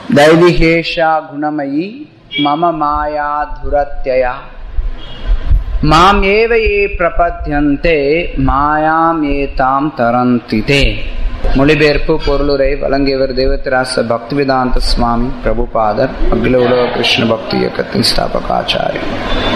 दैविहेषा गुणमयी मम माया धुरत्यया माम एव ये प्रपद्यन्ते மாயாம் ஏதாம் தரந்தி தே மொழிபெயர்ப்பு பொருளுரை வழங்கியவர் தேவத்திராச பக்திவேதாந்த சுவாமி பிரபுபாதர் அகில உலக கிருஷ்ண பக்தி இயக்கத்தின் ஸ்தாபகாச்சாரியர்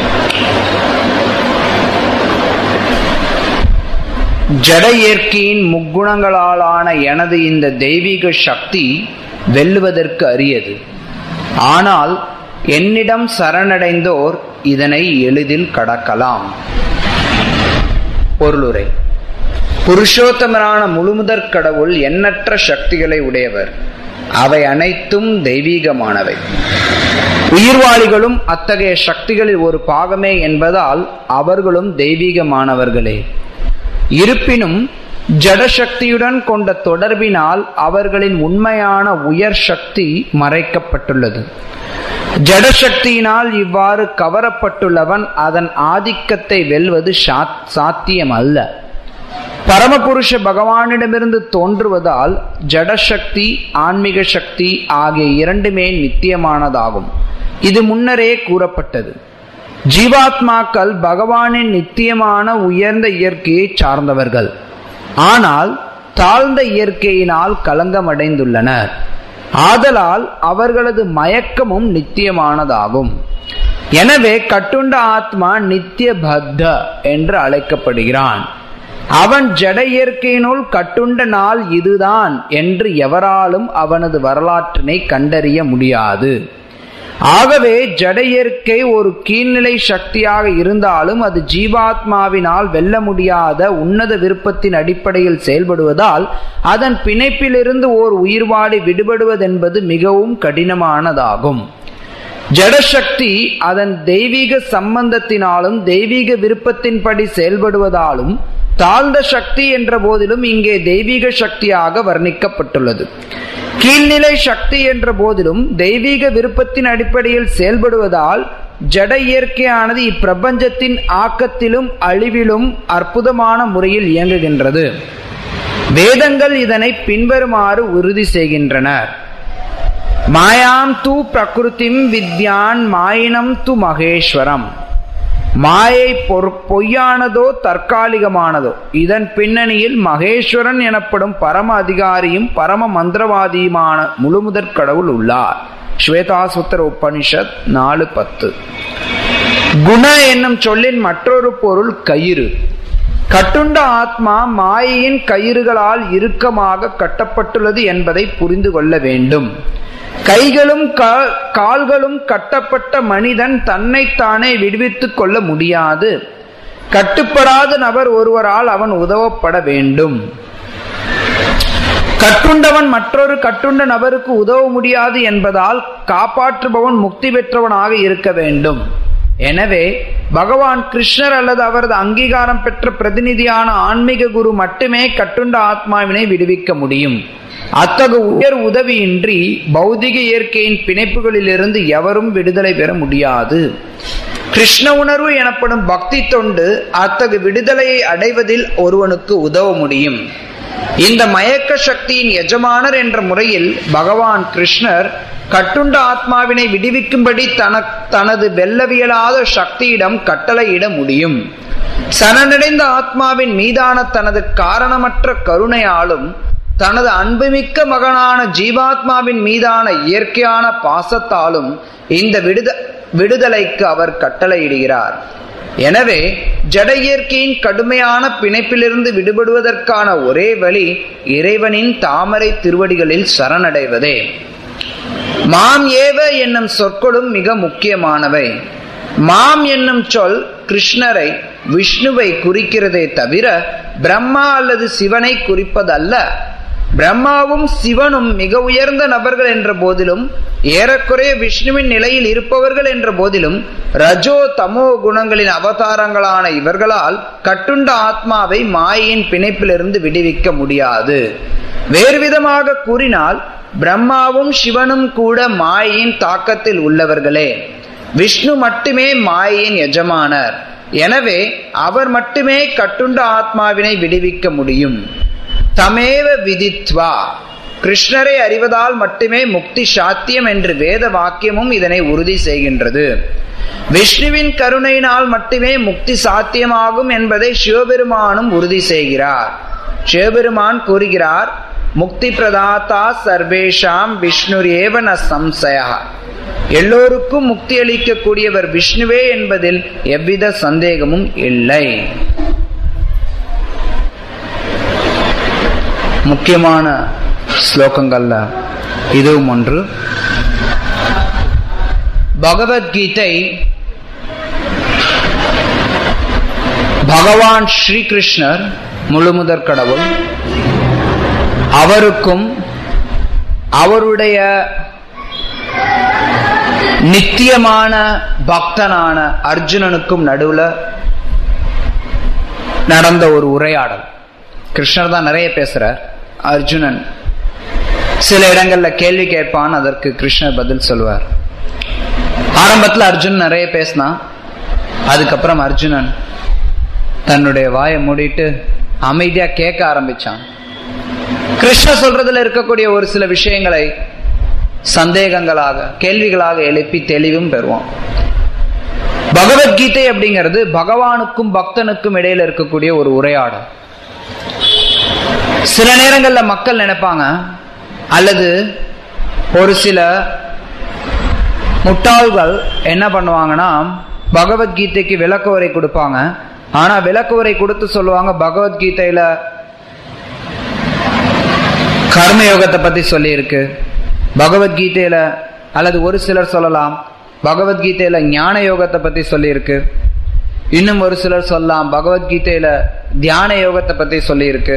ஜட இயற்கையின் முக்குணங்களாலான எனது இந்த தெய்வீக சக்தி வெல்லுவதற்கு அரியது ஆனால் என்னிடம் சரணடைந்தோர் இதனை எளிதில் கடக்கலாம் பொருளுரை புருஷோத்தமரான முழுமுதற் கடவுள் எண்ணற்ற சக்திகளை உடையவர் அவை அனைத்தும் தெய்வீகமானவை உயிர்வாளிகளும் அத்தகைய சக்திகளில் ஒரு பாகமே என்பதால் அவர்களும் தெய்வீகமானவர்களே இருப்பினும் ஜடசக்தியுடன் கொண்ட தொடர்பினால் அவர்களின் உண்மையான உயர் சக்தி மறைக்கப்பட்டுள்ளது ஜடசக்தியினால் இவ்வாறு கவரப்பட்டுள்ளவன் அதன் ஆதிக்கத்தை வெல்வது சாத்தியம் அல்ல பரமபுருஷ பகவானிடமிருந்து தோன்றுவதால் ஜடசக்தி ஆன்மீக சக்தி ஆகிய இரண்டுமே நித்தியமானதாகும் இது முன்னரே கூறப்பட்டது ஜீவாத்மாக்கள் பகவானின் நித்தியமான உயர்ந்த இயற்கையை சார்ந்தவர்கள் ஆனால் தாழ்ந்த இயற்கையினால் களங்கமடைந்துள்ளனர் ஆதலால் அவர்களது மயக்கமும் நித்தியமானதாகும் எனவே கட்டுண்ட ஆத்மா நித்திய பத்த என்று அழைக்கப்படுகிறான் அவன் ஜட இயற்கையினுள் கட்டுண்ட நாள் இதுதான் என்று எவராலும் அவனது வரலாற்றினை கண்டறிய முடியாது ஆகவே ஜட இயற்கை ஒரு கீழ்நிலை சக்தியாக இருந்தாலும் அது ஜீவாத்மாவினால் வெல்ல முடியாத உன்னத விருப்பத்தின் அடிப்படையில் செயல்படுவதால் அதன் பிணைப்பிலிருந்து ஓர் உயிர்வாடி விடுபடுவதென்பது மிகவும் கடினமானதாகும் ஜடசக்தி அதன் தெய்வீக சம்பந்தத்தினாலும் தெய்வீக விருப்பத்தின்படி செயல்படுவதாலும் தாழ்ந்த சக்தி என்ற போதிலும் இங்கே தெய்வீக சக்தியாக வர்ணிக்கப்பட்டுள்ளது கீழ்நிலை சக்தி என்ற போதிலும் தெய்வீக விருப்பத்தின் அடிப்படையில் செயல்படுவதால் ஜட இயற்கையானது இப்பிரபஞ்சத்தின் ஆக்கத்திலும் அழிவிலும் அற்புதமான முறையில் இயங்குகின்றது வேதங்கள் இதனை பின்வருமாறு உறுதி செய்கின்றனர் மாயாம் து பிரகிருதிம் வித்யான் மாயினம் து மகேஸ்வரம் மாயை பொய்யானதோ தற்காலிகமானதோ இதன் பின்னணியில் மகேஸ்வரன் எனப்படும் பரம அதிகாரியும் பரம மந்திரவாதியுமான முழுமுதற் கடவுள் உள்ளார் ஸ்வேதாசுத்தர உபனிஷத் நாலு பத்து குண என்னும் சொல்லின் மற்றொரு பொருள் கயிறு கட்டுண்ட ஆத்மா மாயையின் கயிறுகளால் இறுக்கமாக கட்டப்பட்டுள்ளது என்பதை புரிந்து கொள்ள வேண்டும் கைகளும் கால்களும் கட்டப்பட்ட மனிதன் தன்னைத்தானே விடுவித்துக் கொள்ள முடியாது கட்டுப்படாத நபர் ஒருவரால் அவன் உதவப்பட வேண்டும் கட்டுண்டவன் மற்றொரு கட்டுண்ட நபருக்கு உதவ முடியாது என்பதால் காப்பாற்றுபவன் முக்தி பெற்றவனாக இருக்க வேண்டும் எனவே பகவான் கிருஷ்ணர் அல்லது அவரது அங்கீகாரம் பெற்ற பிரதிநிதியான ஆன்மீக குரு மட்டுமே கட்டுண்ட ஆத்மாவினை விடுவிக்க முடியும் அத்தகு உயர் உதவியின்றி பௌதிக இயற்கையின் பிணைப்புகளிலிருந்து எவரும் விடுதலை பெற முடியாது கிருஷ்ண உணர்வு எனப்படும் பக்தி தொண்டு அத்தகு விடுதலையை அடைவதில் ஒருவனுக்கு உதவ முடியும் இந்த மயக்க சக்தியின் எஜமானர் என்ற முறையில் பகவான் கிருஷ்ணர் கட்டுண்ட ஆத்மாவினை விடுவிக்கும்படி தன தனது வெல்லவியலாத சக்தியிடம் கட்டளையிட முடியும் சரணடைந்த ஆத்மாவின் மீதான தனது காரணமற்ற கருணையாலும் தனது அன்புமிக்க மகனான ஜீவாத்மாவின் மீதான இயற்கையான பாசத்தாலும் இந்த விடுத விடுதலைக்கு அவர் கட்டளையிடுகிறார் எனவே ஜட இயற்கையின் கடுமையான பிணைப்பிலிருந்து விடுபடுவதற்கான ஒரே வழி இறைவனின் தாமரை திருவடிகளில் சரணடைவதே மாம் ஏவ என்னும் சொற்களும் மிக முக்கியமானவை மாம் என்னும் சொல் கிருஷ்ணரை விஷ்ணுவை குறிக்கிறதே தவிர பிரம்மா அல்லது சிவனை குறிப்பதல்ல பிரம்மாவும் சிவனும் மிக உயர்ந்த நபர்கள் என்ற போதிலும் ஏறக்குறைய விஷ்ணுவின் நிலையில் இருப்பவர்கள் என்ற போதிலும் ரஜோ தமோ குணங்களின் அவதாரங்களான இவர்களால் கட்டுண்ட ஆத்மாவை மாயின் பிணைப்பிலிருந்து விடுவிக்க முடியாது வேறு விதமாக கூறினால் பிரம்மாவும் சிவனும் கூட மாயின் தாக்கத்தில் உள்ளவர்களே விஷ்ணு மட்டுமே மாயின் எஜமானர் எனவே அவர் மட்டுமே கட்டுண்ட ஆத்மாவினை விடுவிக்க முடியும் தமேவ விதித்வா கிருஷ்ணரை அறிவதால் மட்டுமே முக்தி சாத்தியம் என்று வேத வாக்கியமும் இதனை உறுதி செய்கின்றது விஷ்ணுவின் கருணையினால் மட்டுமே முக்தி சாத்தியமாகும் என்பதை சிவபெருமானும் உறுதி செய்கிறார் சிவபெருமான் கூறுகிறார் முக்தி பிரதாத்தா சர்வேஷாம் விஷ்ணுரேவ ந சம்சயா எல்லோருக்கும் முக்தி அளிக்கக்கூடியவர் விஷ்ணுவே என்பதில் எவ்வித சந்தேகமும் இல்லை முக்கியமான ஸ்லோகங்கள்ல இதுவும் ஒன்று பகவத்கீதை பகவான் ஸ்ரீகிருஷ்ணர் முழுமுதற் கடவுள் அவருக்கும் அவருடைய நித்தியமான பக்தனான அர்ஜுனனுக்கும் நடுவுல நடந்த ஒரு உரையாடல் கிருஷ்ணர் தான் நிறைய பேசுறார் அர்ஜுனன் சில இடங்கள்ல கேள்வி கேட்பான் அதற்கு கிருஷ்ணர் பதில் சொல்லுவார் ஆரம்பத்துல அர்ஜுன் நிறைய பேசினான் அதுக்கப்புறம் அர்ஜுனன் தன்னுடைய வாயை மூடிட்டு அமைதியா கேட்க ஆரம்பிச்சான் கிருஷ்ணர் சொல்றதுல இருக்கக்கூடிய ஒரு சில விஷயங்களை சந்தேகங்களாக கேள்விகளாக எழுப்பி தெளிவும் பெறுவோம் பகவத்கீதை அப்படிங்கிறது பகவானுக்கும் பக்தனுக்கும் இடையில இருக்கக்கூடிய ஒரு உரையாடல் சில நேரங்கள்ல மக்கள் நினைப்பாங்க அல்லது ஒரு சில முட்டாள்கள் என்ன பண்ணுவாங்கன்னா பகவத்கீதைக்கு விளக்க உரை கொடுப்பாங்க ஆனா விளக்க உரை கொடுத்து சொல்லுவாங்க பகவத்கீதையில கர்மயோகத்தை பத்தி சொல்லி இருக்கு பகவத்கீதையில அல்லது ஒரு சிலர் சொல்லலாம் பகவத்கீதையில ஞான யோகத்தை பத்தி சொல்லி இருக்கு இன்னும் ஒரு சிலர் சொல்லலாம் பகவத்கீதையில தியான யோகத்தை பத்தி சொல்லி இருக்கு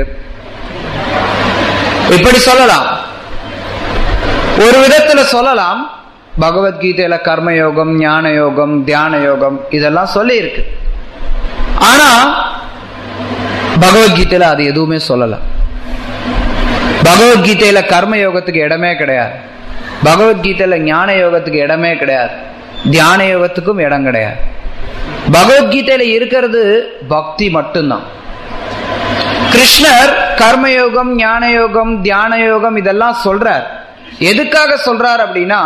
இப்படி சொல்லலாம் ஒரு விதத்துல சொல்லலாம் பகவத்கீதையில கர்மயோகம் ஞான யோகம் தியான யோகம் இதெல்லாம் சொல்லி இருக்கு ஆனா பகவத்கீதையில அது எதுவுமே சொல்லல பகவத்கீதையில கர்ம யோகத்துக்கு இடமே கிடையாது பகவத்கீதையில ஞான யோகத்துக்கு இடமே கிடையாது தியான யோகத்துக்கும் இடம் கிடையாது பகவத்கீதையில இருக்கிறது பக்தி மட்டும்தான் கிருஷ்ணர் கர்மயோகம் ஞான யோகம் தியான யோகம் இதெல்லாம் சொல்றார் எதுக்காக சொல்றார் அப்படின்னா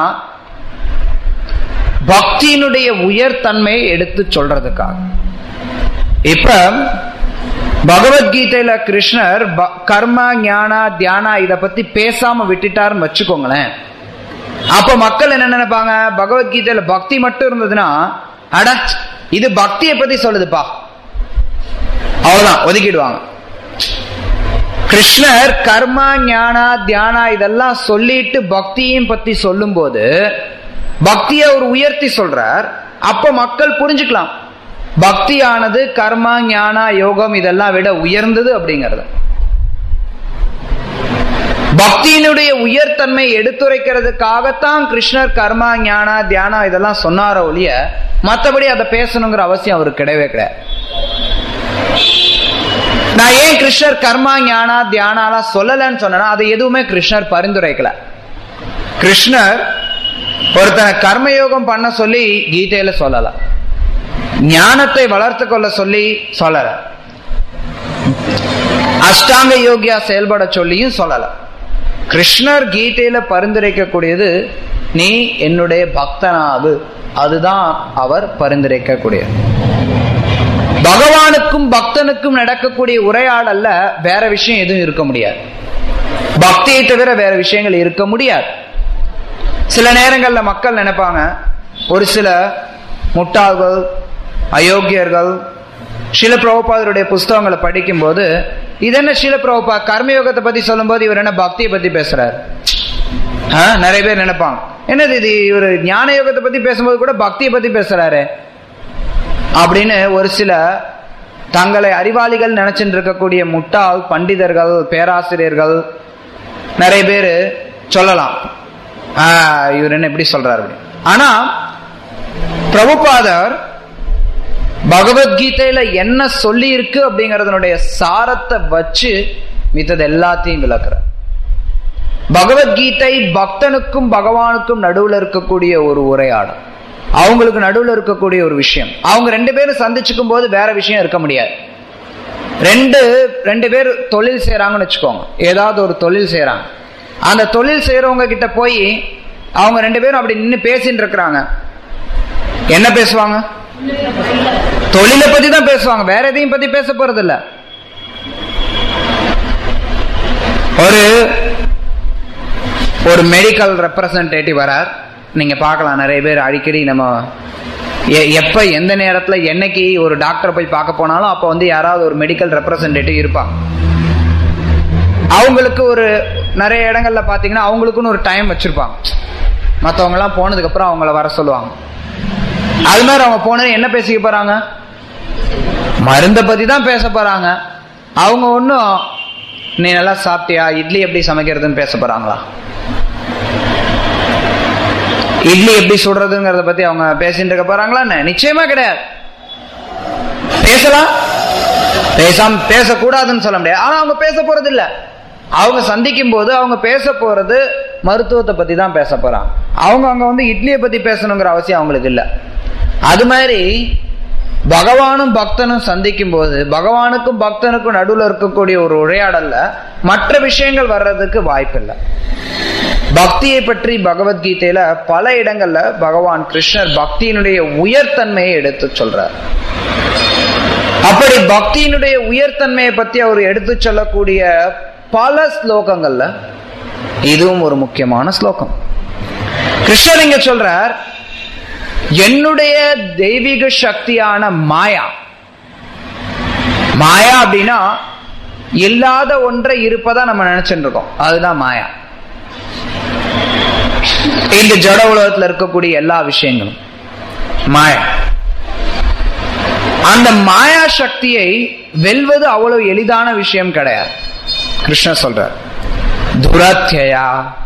பக்தியினுடைய உயர்தன்மையை எடுத்து சொல்றதுக்காக இப்ப பகவத்கீதையில கிருஷ்ணர் கர்ம ஞானா தியானா இத பத்தி பேசாம விட்டுட்டாருன்னு வச்சுக்கோங்களேன் அப்ப மக்கள் என்ன நினைப்பாங்க பகவத்கீதையில பக்தி மட்டும் இருந்ததுன்னா அட இது பக்தியை பத்தி சொல்லுதுப்பா அவ்வளவுதான் ஒதுக்கிடுவாங்க கிருஷ்ணர் கர்மா ஞானா தியானா இதெல்லாம் சொல்லிட்டு பக்தியும் பத்தி சொல்லும் போது பக்தியை அவர் உயர்த்தி சொல்றார் அப்ப மக்கள் புரிஞ்சுக்கலாம் பக்தியானது கர்மா ஞானா யோகம் இதெல்லாம் விட உயர்ந்தது அப்படிங்கறது பக்தியினுடைய உயர்தன்மை எடுத்துரைக்கிறதுக்காகத்தான் கிருஷ்ணர் கர்மா ஞானா தியானா இதெல்லாம் சொன்னாரோ ஒழிய மற்றபடி அதை பேசணுங்கிற அவசியம் அவருக்கு கிடையவே கிடையாது நான் ஏன் கிருஷ்ணர் கர்மா ஞானா தியானாலாம் சொல்லலன்னு சொன்னா அதை எதுவுமே கிருஷ்ணர் பரிந்துரைக்கல கிருஷ்ணர் ஒருத்தனை கர்மயோகம் பண்ண சொல்லி கீதையில சொல்லல ஞானத்தை வளர்த்து கொள்ள சொல்லி சொல்லல அஷ்டாங்க யோகியா செயல்பட சொல்லியும் சொல்லல கிருஷ்ணர் கீதையில பரிந்துரைக்கக்கூடியது நீ என்னுடைய பக்தனாகு அதுதான் அவர் பரிந்துரைக்கக்கூடியது பகவானுக்கும் பக்தனுக்கும் நடக்கக்கூடிய உரையாடல்ல வேற விஷயம் எதுவும் இருக்க முடியாது பக்தியை தவிர வேற விஷயங்கள் இருக்க முடியாது சில நேரங்கள்ல மக்கள் நினைப்பாங்க ஒரு சில முட்டாள்கள் அயோக்கியர்கள் ஷில பிரபுபாதருடைய புஸ்தகங்களை படிக்கும் போது இது என்ன ஷில பிரபுபா கர்மயோகத்தை பத்தி சொல்லும் போது இவர் என்ன பக்தியை பத்தி பேசுறாரு நிறைய பேர் நினைப்பாங்க என்னது இது இவர் ஞான யோகத்தை பத்தி பேசும்போது கூட பக்தியை பத்தி பேசுறாரு அப்படின்னு ஒரு சில தங்களை அறிவாளிகள் நினைச்சுட்டு இருக்கக்கூடிய முட்டாள் பண்டிதர்கள் பேராசிரியர்கள் நிறைய பேர் சொல்லலாம் இவர் என்ன இப்படி சொல்றாரு ஆனா பிரபுபாதர் பகவத்கீதையில என்ன சொல்லி இருக்கு அப்படிங்கறதனுடைய சாரத்தை வச்சு மித்தது எல்லாத்தையும் விளக்குறார் பகவத்கீதை பக்தனுக்கும் பகவானுக்கும் நடுவுல இருக்கக்கூடிய ஒரு உரையாடல் அவங்களுக்கு நடுவுல இருக்கக்கூடிய ஒரு விஷயம் அவங்க ரெண்டு பேரும் சந்திச்சுக்கும் போது வேற விஷயம் இருக்க முடியாது ரெண்டு ரெண்டு பேர் தொழில் செய்யறாங்கன்னு வச்சுக்கோங்க ஏதாவது ஒரு தொழில் செய்யறாங்க அந்த தொழில் செய்யறவங்க கிட்ட போய் அவங்க ரெண்டு பேரும் அப்படி நின்று பேசிட்டு இருக்கிறாங்க என்ன பேசுவாங்க தொழிலை பத்தி தான் பேசுவாங்க வேற எதையும் பத்தி பேச போறது இல்ல ஒரு ஒரு மெடிக்கல் ரெப்ரசன்டேட்டிவ் வரார் நீங்க பார்க்கலாம் நிறைய பேர் அடிக்கடி நம்ம எ- எப்ப எந்த நேரத்துல என்னைக்கு ஒரு டாக்டர் போய் பார்க்க போனாலும் அப்ப வந்து யாராவது ஒரு மெடிக்கல் ரெப்ரசன்டேட்டிவ் இருப்பாங்க அவங்களுக்கு ஒரு நிறைய இடங்கள்ல பாத்தீங்கன்னா அவங்களுக்குன்னு ஒரு டைம் வச்சிருப்பாங்க மத்தவங்க எல்லாம் போனதுக்கு அப்புறம் அவங்கள வர சொல்லுவாங்க அது மாதிரி அவங்க போனது என்ன பேசிக்க போறாங்க மருந்த பத்தி தான் பேச போறாங்க அவங்க ஒன்றும் நீ நல்லா சாப்பிட்டியா இட்லி எப்படி சமைக்கிறதுன்னு பேச போறாங்களா இட்லி எப்படி சுடுறதுங்கிறத பத்தி அவங்க பேசிட்டு இருக்க போறாங்களா என்ன? நிச்சயமா கிடையாது பேசலாம் பேசாம பேசக்கூடாதுன்னு சொல்ல முடியாது ஆனா அவங்க பேச போறது இல்ல அவங்க சந்திக்கும் போது அவங்க பேச போறது மருத்துவத்தை பத்தி தான் பேச போறாங்க அவங்க அங்க வந்து இட்லியை பத்தி பேசணுங்கிற அவசியம் அவங்களுக்கு இல்ல அது மாதிரி பகவானும் பக்தனும் சந்திக்கும் போது பகவானுக்கும் பக்தனுக்கும் நடுவில் இருக்கக்கூடிய ஒரு உரையாடல்ல மற்ற விஷயங்கள் வர்றதுக்கு வாய்ப்பில்லை பக்தியை பற்றி பகவத்கீதையில பல இடங்கள்ல பகவான் கிருஷ்ணர் பக்தியினுடைய உயர்தன்மையை எடுத்து சொல்றார் அப்படி பக்தியினுடைய உயர்தன்மையை பத்தி அவர் எடுத்து சொல்லக்கூடிய பல ஸ்லோகங்கள்ல இதுவும் ஒரு முக்கியமான ஸ்லோகம் கிருஷ்ணர் இங்க சொல்றார் என்னுடைய தெய்வீக சக்தியான மாயா மாயா அப்படின்னா இல்லாத ஒன்றை இருப்பதா நம்ம நினைச்சுட்டு இருக்கோம் அதுதான் மாயா இந்த ஜட உலகத்துல இருக்கக்கூடிய எல்லா விஷயங்களும் மாயா அந்த மாயா சக்தியை வெல்வது அவ்வளவு எளிதான விஷயம் கிடையாது கிருஷ்ணர் சொல்றார் துரத்தியா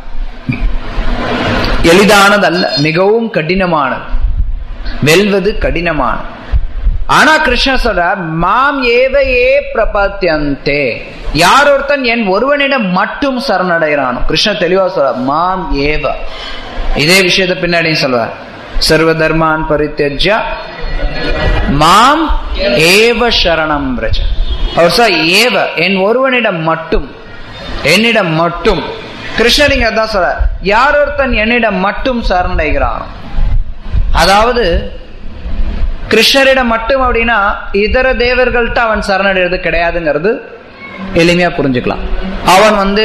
எளிதானது அல்ல மிகவும் கடினமானது வெல்வது கடினமானது ஆனா கிருஷ்ணர் சொல்றார் மாம் ஏவ ஏ பிரபத்தியந்தே யார் ஒருத்தன் என் ஒருவனிடம் மட்டும் சரணடைகிறானோ கிருஷ்ணர் தெளிவா சொல்றார் மாம் ஏவ இதே விஷயத்தை பின்னாடியும் சொல்றார் சர்வ தர்மான் பரித்தஜ்ய மாம் ஏவ சரணம் பிரஜ அவர் சார் ஏவ என் ஒருவனிடம் மட்டும் என்னிடம் மட்டும் கிருஷ்ணர் இங்க அதான் சொல்ற யார் ஒருத்தன் என்னிடம் மட்டும் சரணடைகிறான் அதாவது கிருஷ்ணரிடம் மட்டும் அப்படின்னா இதர தேவர்கள்ட்ட அவன் சரணடைறது கிடையாதுங்கிறது எளிமையா புரிஞ்சுக்கலாம் அவன் வந்து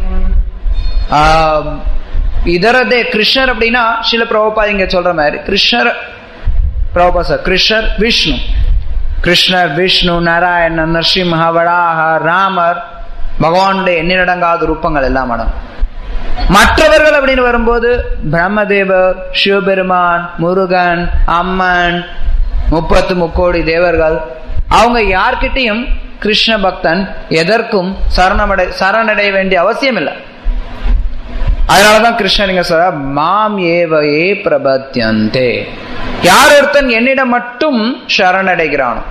ஆஹ், இதர தே கிருஷ்ணர் அப்படின்னா சில பிரபுபா இங்க சொல்ற மாதிரி கிருஷ்ணர் பிரபுபா சார் கிருஷ்ணர் விஷ்ணு கிருஷ்ணர் விஷ்ணு நாராயணன் நரசிம்ஹ வராக ராமர் பகவானுடைய எண்ணிலடங்காத ரூபங்கள் எல்லாம் அடங்கும் மற்றவர்கள் அப்படின்னு வரும்போது பிரம்மதேவர் சிவபெருமான் முருகன் அம்மன் முப்பத்து முக்கோடி தேவர்கள் அவங்க யார்கிட்டயும் கிருஷ்ண பக்தன் எதற்கும் சரணமடை சரணடைய வேண்டிய அவசியம் இல்லை அதனாலதான் கிருஷ்ணன் இங்க சொல்ற மாம் ஏவ ஏ பிரபத்தியந்தே யார் ஒருத்தன் என்னிடம் மட்டும் சரணடைகிறானோ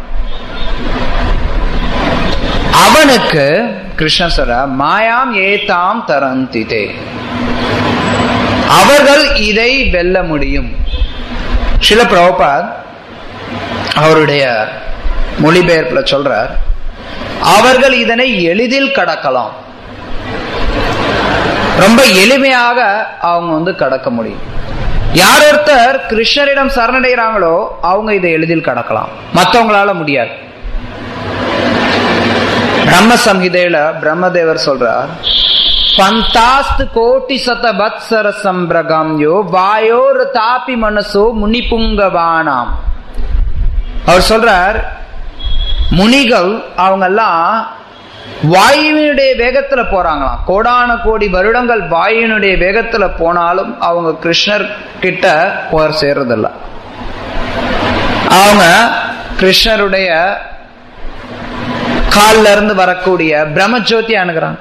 அவனுக்கு கிருஷ்ணன் சொல்ற மாயாம் ஏதாம் தரந்திதே அவர்கள் இதை வெல்ல முடியும் சில பிரபுபாத் அவருடைய மொழிபெயர்ப்புல சொல்றார் அவர்கள் இதனை எளிதில் கடக்கலாம் ரொம்ப எளிமையாக அவங்க வந்து கடக்க முடியும் யார் ஒருத்தர் கிருஷ்ணரிடம் சரணடைகிறாங்களோ அவங்க இதை எளிதில் கடக்கலாம் மற்றவங்களால முடியாது பிரம்ம சம்ஹிதையில பிரம்மதேவர் சொல்றார் பந்தாஸ்து கோட்டி சத வத்சர சம்பிரகாம்யோ வாயோர் தாபி மனசோ முனிபுங்கவானாம் அவர் சொல்றார் முனிகள் அவங்கெல்லாம் வாயுவினுடைய வேகத்துல போறாங்களாம் கோடான கோடி வருடங்கள் வாயுவினுடைய வேகத்துல போனாலும் அவங்க கிருஷ்ணர் கிட்ட போர் சேர்றதில்ல அவங்க கிருஷ்ணருடைய கால்ல இருந்து வரக்கூடிய பிரம்மஜோதி அணுகிறாங்க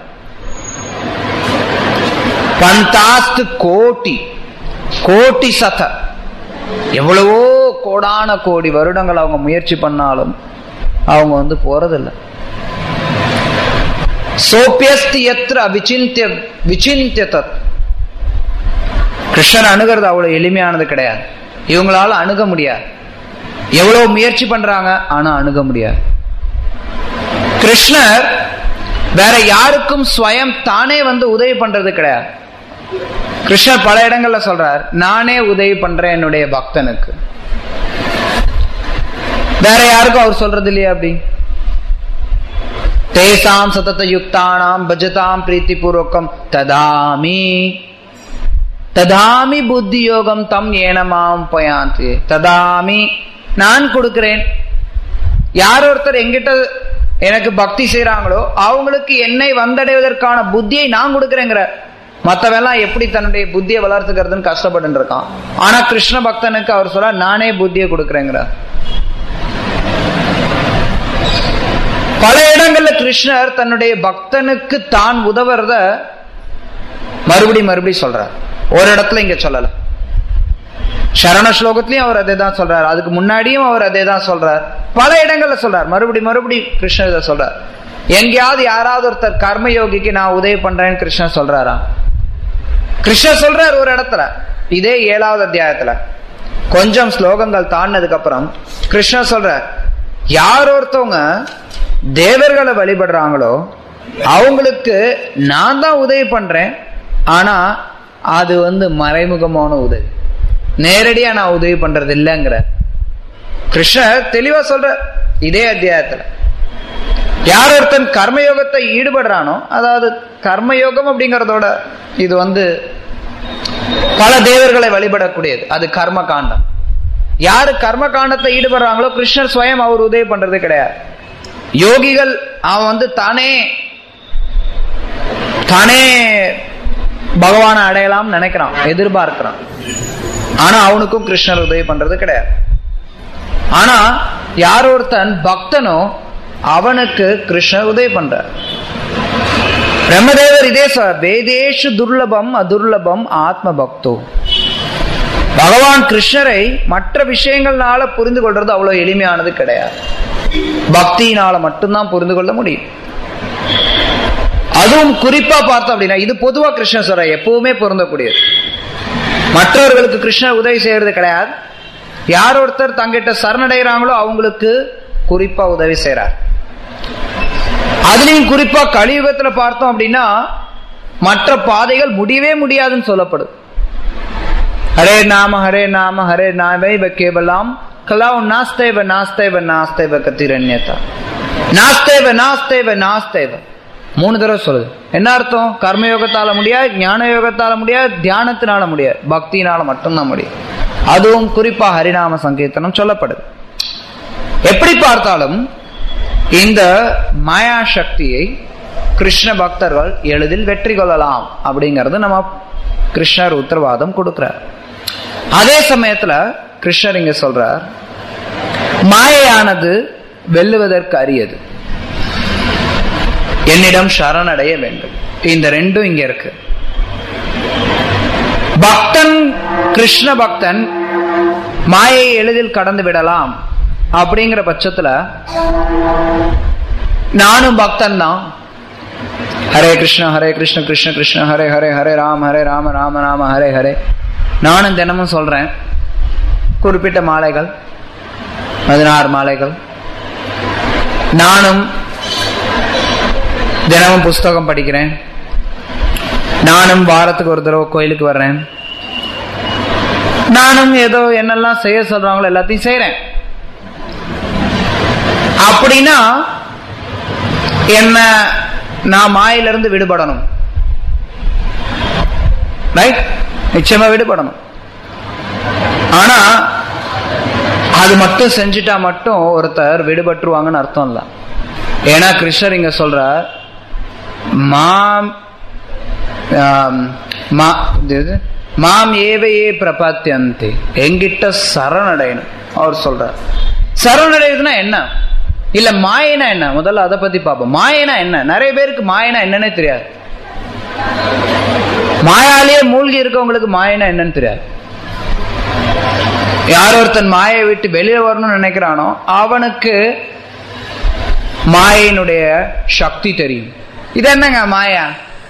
பந்தாஸ்து கோட்டி கோட்டி சத எவ்வளவோ கோடான கோடி வருடங்கள் அவங்க முயற்சி பண்ணாலும் அவங்க வந்து போறதில்லை சோப்பியஸ்தி எத்திர விசிந்திய விசிந்திய தத் கிருஷ்ணர் அணுகிறது அவ்வளவு எளிமையானது கிடையாது இவங்களால அணுக முடியாது எவ்வளவு முயற்சி பண்றாங்க ஆனா அணுக முடியாது கிருஷ்ணர் வேற யாருக்கும் ஸ்வயம் தானே வந்து உதவி பண்றது கிடையாது கிருஷ்ணர் பல இடங்கள்ல சொல்றார் நானே உதவி பண்றேன் என்னுடைய பக்தனுக்கு வேற யாருக்கும் அவர் சொல்றது இல்லையா அப்படி தேசாம் சதத யுக்தானாம் பஜதாம் பிரீத்தி பூர்வகம் ததாமி ததாமி புத்தி யோகம் தம் ஏனமாம் பயாந்தி ததாமி நான் கொடுக்கிறேன் யார் ஒருத்தர் எங்கிட்ட எனக்கு பக்தி செய்யறாங்களோ அவங்களுக்கு என்னை வந்தடைவதற்கான புத்தியை நான் கொடுக்கிறேங்கிற மத்தவெல்லாம் எப்படி தன்னுடைய புத்தியை வளர்த்துக்கிறதுன்னு கஷ்டப்பட்டு இருக்கான் ஆனா கிருஷ்ண பக்தனுக்கு அவர் சொல்ல நானே புத்தியை கொடுக்கிறேங்கிறார் பல இடங்கள்ல கிருஷ்ணர் தன்னுடைய பக்தனுக்கு தான் உதவுறத மறுபடி மறுபடி சொல்றார் ஒரு இடத்துல இங்க சொல்லல சரண ஸ்லோகத்திலையும் அவர் அதே தான் சொல்றார் அதுக்கு முன்னாடியும் அவர் அதே தான் சொல்றார் பல இடங்கள்ல சொல்றார் மறுபடி மறுபடி கிருஷ்ணர் இதை சொல்றார் எங்கேயாவது யாராவது ஒருத்தர் கர்மயோகிக்கு நான் உதவி பண்றேன்னு கிருஷ்ணர் சொல்றாரா கிருஷ்ணர் சொல்றார் ஒரு இடத்துல இதே ஏழாவது அத்தியாயத்துல கொஞ்சம் ஸ்லோகங்கள் தாண்டினதுக்கு அப்புறம் கிருஷ்ணர் சொல்றார் யார் ஒருத்தவங்க தேவர்களை வழிபடுறாங்களோ அவங்களுக்கு நான் தான் உதவி பண்றேன் ஆனா அது வந்து மறைமுகமான உதவி நேரடியா நான் உதவி பண்றது இல்லைங்கிற கிருஷ்ணர் தெளிவா சொல்ற இதே அத்தியாயத்துல யார் ஒருத்தன் கர்மயோகத்தை ஈடுபடுறானோ அதாவது கர்மயோகம் அப்படிங்கறதோட இது வந்து பல தேவர்களை வழிபடக்கூடியது அது கர்ம காண்டம் யாரு கர்ம காண்டத்தை ஈடுபடுறாங்களோ கிருஷ்ணர் ஸ்வயம் அவர் உதவி பண்றது கிடையாது யோகிகள் அவன் வந்து தானே தானே பகவானை அடையலாம் நினைக்கிறான் எதிர்பார்க்கிறான் ஆனா அவனுக்கும் கிருஷ்ணர் உதவி பண்றது கிடையாது ஆனா யார் ஒருத்தன் பக்தனோ அவனுக்கு கிருஷ்ணர் உதவி பண்றார் பிரம்மதேவர் இதே சொல்ற வேதேஷு துர்லபம் அதுர்லபம் ஆத்ம பக்தோ பகவான் கிருஷ்ணரை மற்ற விஷயங்கள்னால புரிந்து கொள்றது அவ்வளவு எளிமையானது கிடையாது பக்தியினால மட்டும்தான் புரிந்து கொள்ள முடியும் அதுவும் குறிப்பா பார்த்தோம் அப்படின்னா இது பொதுவா கிருஷ்ணர் சொல்ற எப்பவுமே பொருந்தக்கூடியது மற்றவர்களுக்கு கிருஷ்ணர் உதவி செய்யறது கிடையாது யார் ஒருத்தர் தங்கிட்ட சரணடைகிறாங்களோ அவங்களுக்கு குறிப்பா உதவி செய்யறார் அதுலயும் குறிப்பா கலியுகத்துல பார்த்தோம் அப்படின்னா மற்ற பாதைகள் முடியவே முடியாதுன்னு சொல்லப்படும் ஹரே நாம ஹரே நாம ஹரே நாமை கேவலாம் கலாவ் நாஸ்தேவ நாஸ்தேவ நாஸ்தேவ கத்திரண்யதா நாஸ்தேவ நாஸ்தேவ நாஸ்தேவ மூணு தடவை சொல்லுது என்ன அர்த்தம் கர்மயோகத்தால முடியாது ஞான யோகத்தால முடியாது தியானத்தினால முடியாது பக்தினால மட்டும்தான் முடியும் அதுவும் குறிப்பா ஹரிநாம சங்கீர்த்தனம் சொல்லப்படுது எப்படி பார்த்தாலும் இந்த மாயா சக்தியை கிருஷ்ண பக்தர்கள் எளிதில் வெற்றி கொள்ளலாம் அப்படிங்கறது நம்ம கிருஷ்ணர் உத்தரவாதம் கொடுக்கிறார் அதே சமயத்துல கிருஷ்ணர் இங்க சொல்றார் மாயையானது வெல்லுவதற்கு அரியது என்னிடம் சரணடைய வேண்டும் இந்த ரெண்டும் இங்க இருக்கு பக்தன் கிருஷ்ண பக்தன் மாயை எளிதில் கடந்து விடலாம் அப்படிங்கிற பட்சத்துல நானும் பக்தன் தான் ஹரே கிருஷ்ண ஹரே கிருஷ்ண கிருஷ்ண கிருஷ்ண ஹரே ஹரே ஹரே ராம ஹரே ராம ராம ராம ஹரே ஹரே நானும் தினமும் சொல்றேன் குறிப்பிட்ட மாலைகள் பதினாறு மாலைகள் நானும் தினமும் புஸ்தகம் படிக்கிறேன் நானும் வாரத்துக்கு ஒரு தடவை கோயிலுக்கு வர்றேன் நானும் ஏதோ என்னெல்லாம் செய்ய சொல்றாங்களோ எல்லாத்தையும் செய்யறேன் அப்படின்னா என்ன நான் மாயிலிருந்து விடுபடணும் ரைட் நிச்சயமா விடுபடணும் ஆனா அது மட்டும் செஞ்சுட்டா மட்டும் ஒருத்தர் விடுபட்டுருவாங்கன்னு அர்த்தம் இல்ல ஏன்னா கிருஷ்ணர் இங்க சொல்ற மாம் ஆம், மா- இது எது? மாம் ஏவையே பிரபாத்தியந்தி எங்கிட்ட சரணடையணும் அவர் சொல்றார் சரணடையுதுன்னா என்ன இல்ல மாயனா என்ன முதல்ல அதை பத்தி பார்ப்போம் மாயனா என்ன நிறைய பேருக்கு மாயனா என்னன்னே தெரியாது மாயாலேயே மூழ்கி இருக்கவங்களுக்கு மாயனா என்னன்னு தெரியாது யார் ஒருத்தன் மாயை விட்டு வெளியே வரணும்னு நினைக்கிறானோ அவனுக்கு மாயினுடைய சக்தி தெரியும் இது என்னங்க மாயா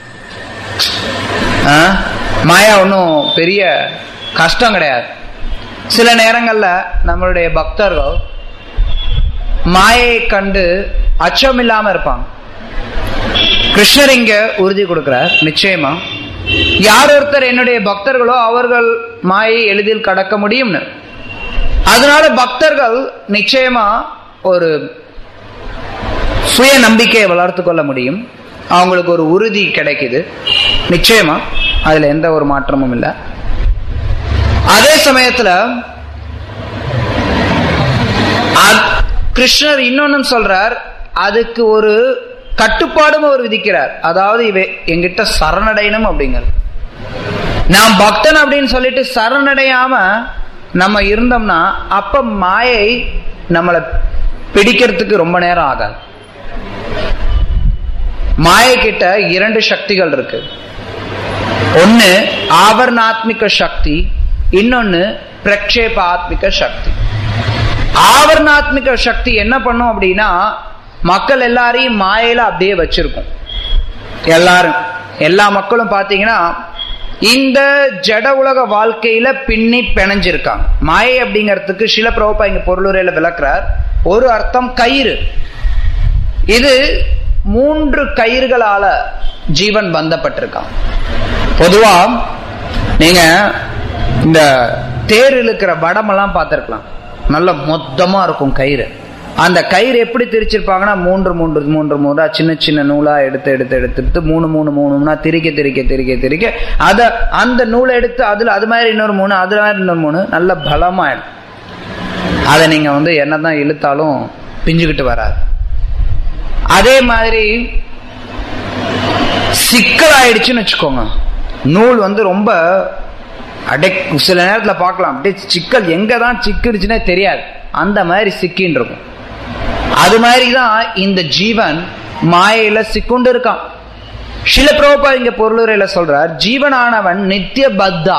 ஆ? மாயா ஒன்றும் பெரிய கஷ்டம் கிடையாது சில நேரங்கள்ல நம்மளுடைய பக்தர்கள் மாயை கண்டு அச்சம் இல்லாம இருப்பாங்க கிருஷ்ணர் இங்க உறுதி கொடுக்கிறார் நிச்சயமா யார் ஒருத்தர் என்னுடைய பக்தர்களோ அவர்கள் மாயை எளிதில் கடக்க முடியும்னு அதனால பக்தர்கள் நிச்சயமா ஒரு சுய நம்பிக்கையை வளர்த்து கொள்ள முடியும் அவங்களுக்கு ஒரு உறுதி கிடைக்குது நிச்சயமா அதுல எந்த ஒரு மாற்றமும் இல்லை அதே சமயத்துல அ- கிருஷ்ணர் இன்னொன்னு சொல்றார் அதுக்கு ஒரு கட்டுப்பாடும் அவர் விதிக்கிறார் அதாவது இவை எங்கிட்ட சரணடையணும் அப்படிங்கிறது நான் பக்தன் அப்படின்னு சொல்லிட்டு சரணடையாம நம்ம இருந்தோம்னா அப்ப மாயை நம்மளை பிடிக்கிறதுக்கு ரொம்ப நேரம் ஆகாது மாயை கிட்ட இரண்டு சக்திகள் இருக்கு ஒன்னு ஆவரணாத்மிக சக்தி இன்னொன்னு பிரக்ஷேபாத்மிக சக்தி ஆவரணாத்மிக சக்தி என்ன பண்ணும் அப்படின்னா மக்கள் எல்லாரையும் மாயையில அப்படியே வச்சிருக்கும் எல்லாரும் எல்லா மக்களும் பாத்தீங்கன்னா இந்த ஜட உலக வாழ்க்கையில பின்னி பிணைஞ்சிருக்காங்க மாயை அப்படிங்கிறதுக்கு சில பிரபா இங்க பொருளுரையில விளக்குறார் ஒரு அர்த்தம் கயிறு இது மூன்று கயிறுகளால ஜீவன் பந்தப்பட்டிருக்கான் பொதுவா நீங்க இந்த தேர் இழுக்கிற வடமெல்லாம் பார்த்திருக்கலாம் நல்ல மொத்தமா இருக்கும் கயிறு அந்த கயிறு எப்படி திரிச்சிருப்பாங்கன்னா மூன்று மூன்று மூன்று மூன்றா சின்ன சின்ன நூலா எடுத்து எடுத்து எடுத்து எடுத்து மூணு மூணு மூணு மூணா திரிக்க திரிக்க திரிக்க திரிக்க அத அந்த நூலை எடுத்து அதுல அது மாதிரி இன்னொரு மூணு அதுல மாதிரி இன்னொரு மூணு நல்ல பலமாயிடும் அதை நீங்க வந்து என்னதான் இழுத்தாலும் பிஞ்சுக்கிட்டு வராது அதே மாதிரி சிக்கல் ஆயிடுச்சுன்னு வச்சுக்கோங்க நூல் வந்து ரொம்ப அடை சில நேரத்துல பார்க்கலாம் அப்படியே சிக்கல் எங்க தான் சிக்கிடுச்சுன்னே தெரியாது அந்த மாதிரி சிக்கின்னு இருக்கும் அது மாதிரி தான் இந்த ஜீவன் மாயையில சிக்குண்டு இருக்கான் சில பிரபா இங்க பொருளுரையில சொல்றார் ஜீவனானவன் நித்திய பத்தா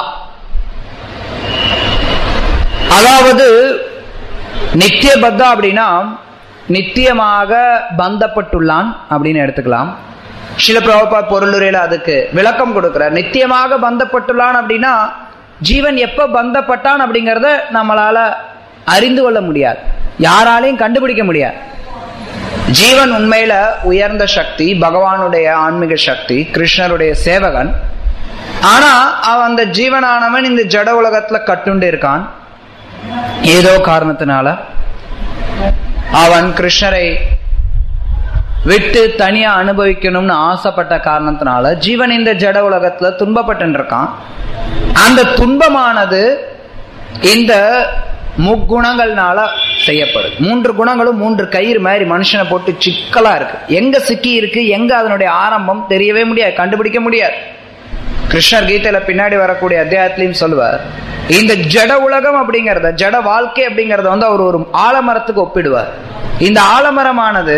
அதாவது நித்திய பத்தா அப்படின்னா நித்தியமாக பந்தப்பட்டுள்ளான் அப்படின்னு எடுத்துக்கலாம் சில பிரபா பொருளுரையில அதுக்கு விளக்கம் கொடுக்கிறார் நித்தியமாக பந்தப்பட்டுள்ளான் அப்படின்னா ஜீவன் எப்ப பந்தப்பட்டான் அப்படிங்கறத நம்மளால அறிந்து கொள்ள முடியாது யாராலையும் கண்டுபிடிக்க முடியாது ஜீவன் உண்மையில உயர்ந்த சக்தி பகவானுடைய ஆன்மீக சக்தி கிருஷ்ணருடைய சேவகன் ஆனா அவன் அந்த ஜீவனானவன் இந்த ஜட உலகத்துல கட்டுண்டு இருக்கான் ஏதோ காரணத்தினால அவன் கிருஷ்ணரை விட்டு தனியா அனுபவிக்கணும்னு ஆசைப்பட்ட காரணத்தினால ஜீவன் இந்த ஜட உலகத்துல துன்பப்பட்டு இருக்கான் அந்த துன்பமானது இந்த முக்குணங்கள்னால செய்யப்படுது மூன்று குணங்களும் மூன்று கயிறு மாதிரி மனுஷனை போட்டு சிக்கலா இருக்கு எங்க சிக்கி இருக்கு எங்க அதனுடைய ஆரம்பம் தெரியவே முடியாது கண்டுபிடிக்க முடியாது கிருஷ்ணர் கீதையில பின்னாடி வரக்கூடிய அத்தியாயத்திலையும் சொல்லுவார் இந்த ஜட உலகம் அப்படிங்கறத ஜட வாழ்க்கை அப்படிங்கறத வந்து அவர் ஒரு ஆலமரத்துக்கு ஒப்பிடுவார் இந்த ஆலமரமானது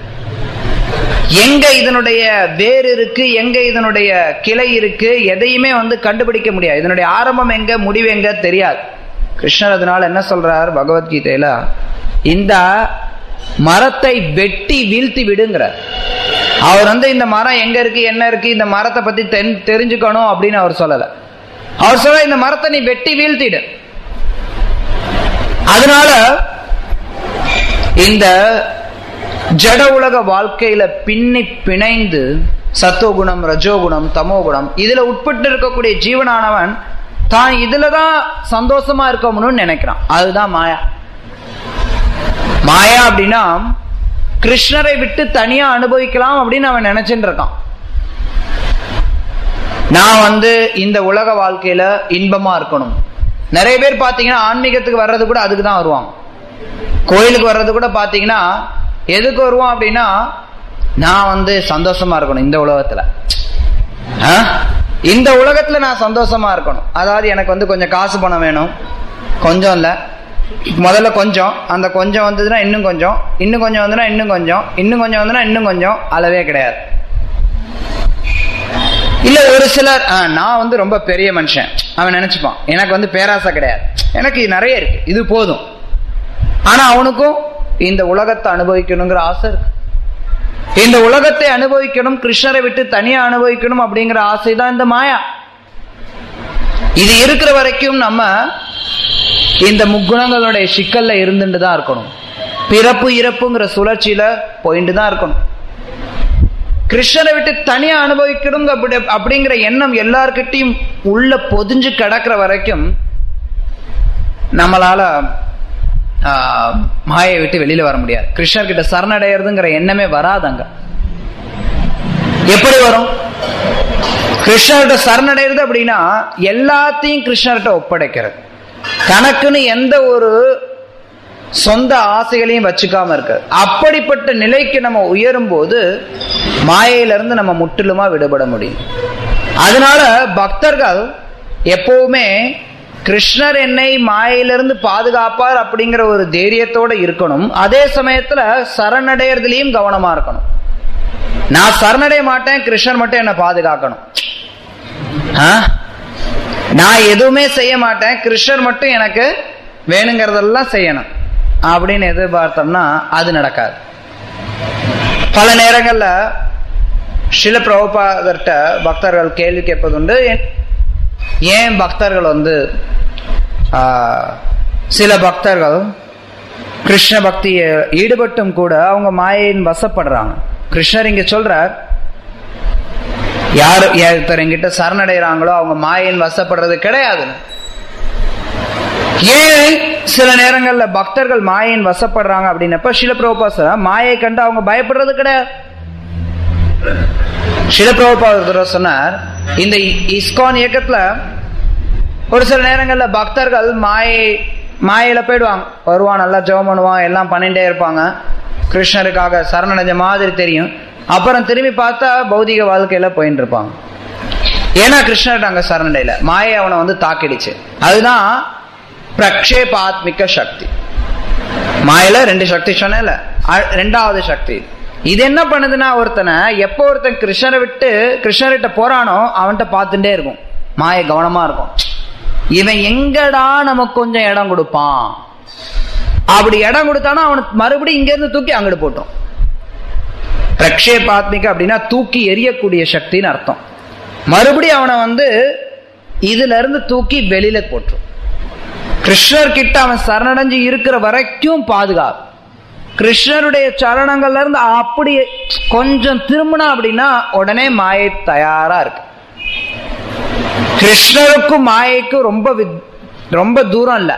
எங்க இதனுடைய வேர் இருக்கு எங்க இதனுடைய கிளை இருக்கு எதையுமே வந்து கண்டுபிடிக்க முடியாது இதனுடைய ஆரம்பம் எங்க முடிவு எங்க தெரியாது கிருஷ்ணர் அதனால என்ன சொல்றார் பகவத்கீதையில இந்த மரத்தை வெட்டி வீழ்த்தி விடுங்கிறார் அவர் வந்து இந்த மரம் எங்க இருக்கு என்ன இருக்கு இந்த மரத்தை பத்தி தென்- தெரிஞ்சுக்கணும் அப்படின்னு அவர் சொல்லல அவர் சொல்ல இந்த மரத்தை நீ வெட்டி வீழ்த்திடு அதனால இந்த ஜட உலக வாழ்க்கையில பின்னி பிணைந்து சத்துவகுணம் ரஜோகுணம் தமோகுணம் இதுல உட்பட்டு இருக்கக்கூடிய ஜீவனானவன் தான் இதுலதான் சந்தோஷமா இருக்கணும்னு நினைக்கிறான் அதுதான் மாயா மாயா அப்படின்னா கிருஷ்ணரை விட்டு தனியா அனுபவிக்கலாம் அப்படின்னு அவன் நினைச்சுட்டு இருக்கான் நான் வந்து இந்த உலக வாழ்க்கையில இன்பமா இருக்கணும் நிறைய பேர் பாத்தீங்கன்னா ஆன்மீகத்துக்கு வர்றது கூட அதுக்கு தான் வருவாங்க கோயிலுக்கு வர்றது கூட பாத்தீங்கன்னா எதுக்கு வருவோம் அப்படின்னா நான் வந்து சந்தோஷமா இருக்கணும் இந்த உலகத்துல ஆ? இந்த உலகத்துல நான் சந்தோஷமா இருக்கணும் அதாவது எனக்கு வந்து கொஞ்சம் காசு பணம் வேணும் கொஞ்சம் இல்ல முதல்ல கொஞ்சம் அந்த கொஞ்சம் வந்ததுன்னா இன்னும் கொஞ்சம் இன்னும் கொஞ்சம் வந்ததுன்னா இன்னும் கொஞ்சம் இன்னும் கொஞ்சம் வந்ததுன்னா இன்னும் கொஞ்சம் அளவே கிடையாது இல்ல ஒரு சிலர் "ஆ, நான் வந்து ரொம்ப பெரிய மனுஷன் அவன் நினைச்சுப்பான் எனக்கு வந்து பேராசை கிடையாது எனக்கு நிறைய இருக்கு இது போதும் ஆனா அவனுக்கும் இந்த உலகத்தை அனுபவிக்கணுங்கிற ஆசை இருக்கு இந்த உலகத்தை அனுபவிக்கணும் கிருஷ்ணரை விட்டு தனியா அனுபவிக்கணும் அப்படிங்கிற ஆசை தான் இந்த மாயா இது இருக்கிற வரைக்கும் நம்ம இந்த முக்குணங்களுடைய சிக்கல்ல இருந்துட்டு தான் இருக்கணும் பிறப்பு இறப்புங்கிற சுழற்சியில போயிட்டு தான் இருக்கணும் கிருஷ்ணரை விட்டு தனியா அனுபவிக்கணும் அப்படி அப்படிங்கிற எண்ணம் எல்லார்கிட்டையும் உள்ள பொதிஞ்சு கிடக்கிற வரைக்கும் நம்மளால ஆஹ், மாயை விட்டு வெளியில வர முடியாது கிருஷ்ணர் கிட்ட சரணடைகிறதுங்கிற எண்ணமே வராதங்க எப்படி வரும் கிருஷ்ணர்கிட்ட சரணடைகிறது அப்படின்னா எல்லாத்தையும் கிருஷ்ணர்கிட்ட ஒப்படைக்கிறது தனக்குன்னு எந்த ஒரு சொந்த ஆசைகளையும் வச்சுக்காம இருக்கு அப்படிப்பட்ட நிலைக்கு நம்ம உயரும் போது மாயையிலிருந்து நம்ம முற்றிலுமா விடுபட முடியும் அதனால பக்தர்கள் எப்பவுமே கிருஷ்ணர் என்னை மாயையிலிருந்து பாதுகாப்பார் அப்படிங்கிற ஒரு தைரியத்தோட இருக்கணும் அதே சமயத்துல சரணடைறதுலயும் கவனமா இருக்கணும் நான் சரணடைய மாட்டேன் கிருஷ்ணர் மட்டும் என்ன பாதுகாக்கணும் ஆ? நான் எதுவுமே செய்ய மாட்டேன் கிருஷ்ணர் மட்டும் எனக்கு வேணுங்கிறதெல்லாம் செய்யணும் அப்படின்னு எதிர்பார்த்தோம்னா அது நடக்காது பல நேரங்கள்ல சில பிரபுபாதர்கிட்ட பக்தர்கள் கேள்வி கேட்பதுண்டு ஏன்- ஏன் பக்தர்கள் வந்து ஆ, சில பக்தர்கள் கிருஷ்ண பக்திய ஈடுபட்டும் கூட அவங்க மாயையின் வசப்படுறாங்க கிருஷ்ணர் இங்க சொல்றார் யார் ஒருத்தர் என்கிட்ட சரணடைகிறாங்களோ அவங்க மாயின் வசப்படுறது கிடையாது ஏன் சில நேரங்கள்ல பக்தர்கள் மாயின் வசப்படுறாங்க அப்படின்னப்ப சிலப்பிரபுபாச மாயை கண்டு அவங்க பயப்படுறது கிடையாது சிலப்பிரபுபாத சொன்னார் இந்த இ- இஸ்கான் இயக்கத்துல ஒரு சில நேரங்கள்ல பக்தர்கள் மாயை மாயையில போயிடுவாங்க வருவான் நல்லா ஜெபம் பண்ணுவான் எல்லாம் பண்ணிட்டே இருப்பாங்க கிருஷ்ணருக்காக சரணடைஞ்ச மாதிரி தெரியும் அப்புறம் திரும்பி பார்த்தா பௌதிக வாழ்க்கையில போயிட்டு இருப்பாங்க ஏன்னா கிருஷ்ணர்கிட்ட அங்க சரணடையில மாயை அவனை வந்து தாக்கிடுச்சு அதுதான் பிரக்ஷேபாத்மிக சக்தி மாயில ரெண்டு சக்தி சொன்னேன்ல அ- ரெண்டாவது சக்தி இது என்ன பண்ணுதுன்னா ஒருத்தனை எப்போ ஒருத்தன் கிருஷ்ணரை விட்டு கிருஷ்ணர்கிட்ட போறானோ அவன்கிட்ட பார்த்துட்டே இருக்கும் மாய கவனமா இருக்கும் இவன் எங்கடா நமக்கு கொஞ்சம் இடம் கொடுப்பான் அப்படி இடம் கொடுத்தானா அவனுக்கு மறுபடியும் இங்க இருந்து தூக்கி அங்கிட்டு போட்டோம் பிரக்ஷேபாத்மிக அப்படின்னா தூக்கி எரியக்கூடிய சக்தின்னு அர்த்தம் மறுபடியும் அவனை வந்து இதுல இருந்து தூக்கி வெளியில போட்டுரும் கிருஷ்ணர் கிட்ட அவன் சரணடைஞ்சு இருக்கிற வரைக்கும் பாதுகாப்பு கிருஷ்ணருடைய சரணங்கள்ல இருந்து அப்படி கொஞ்சம் திரும்பினா அப்படின்னா உடனே மாயை தயாரா இருக்கு கிருஷ்ணருக்கும் மாயைக்கும் ரொம்ப வித்- ரொம்ப தூரம் இல்ல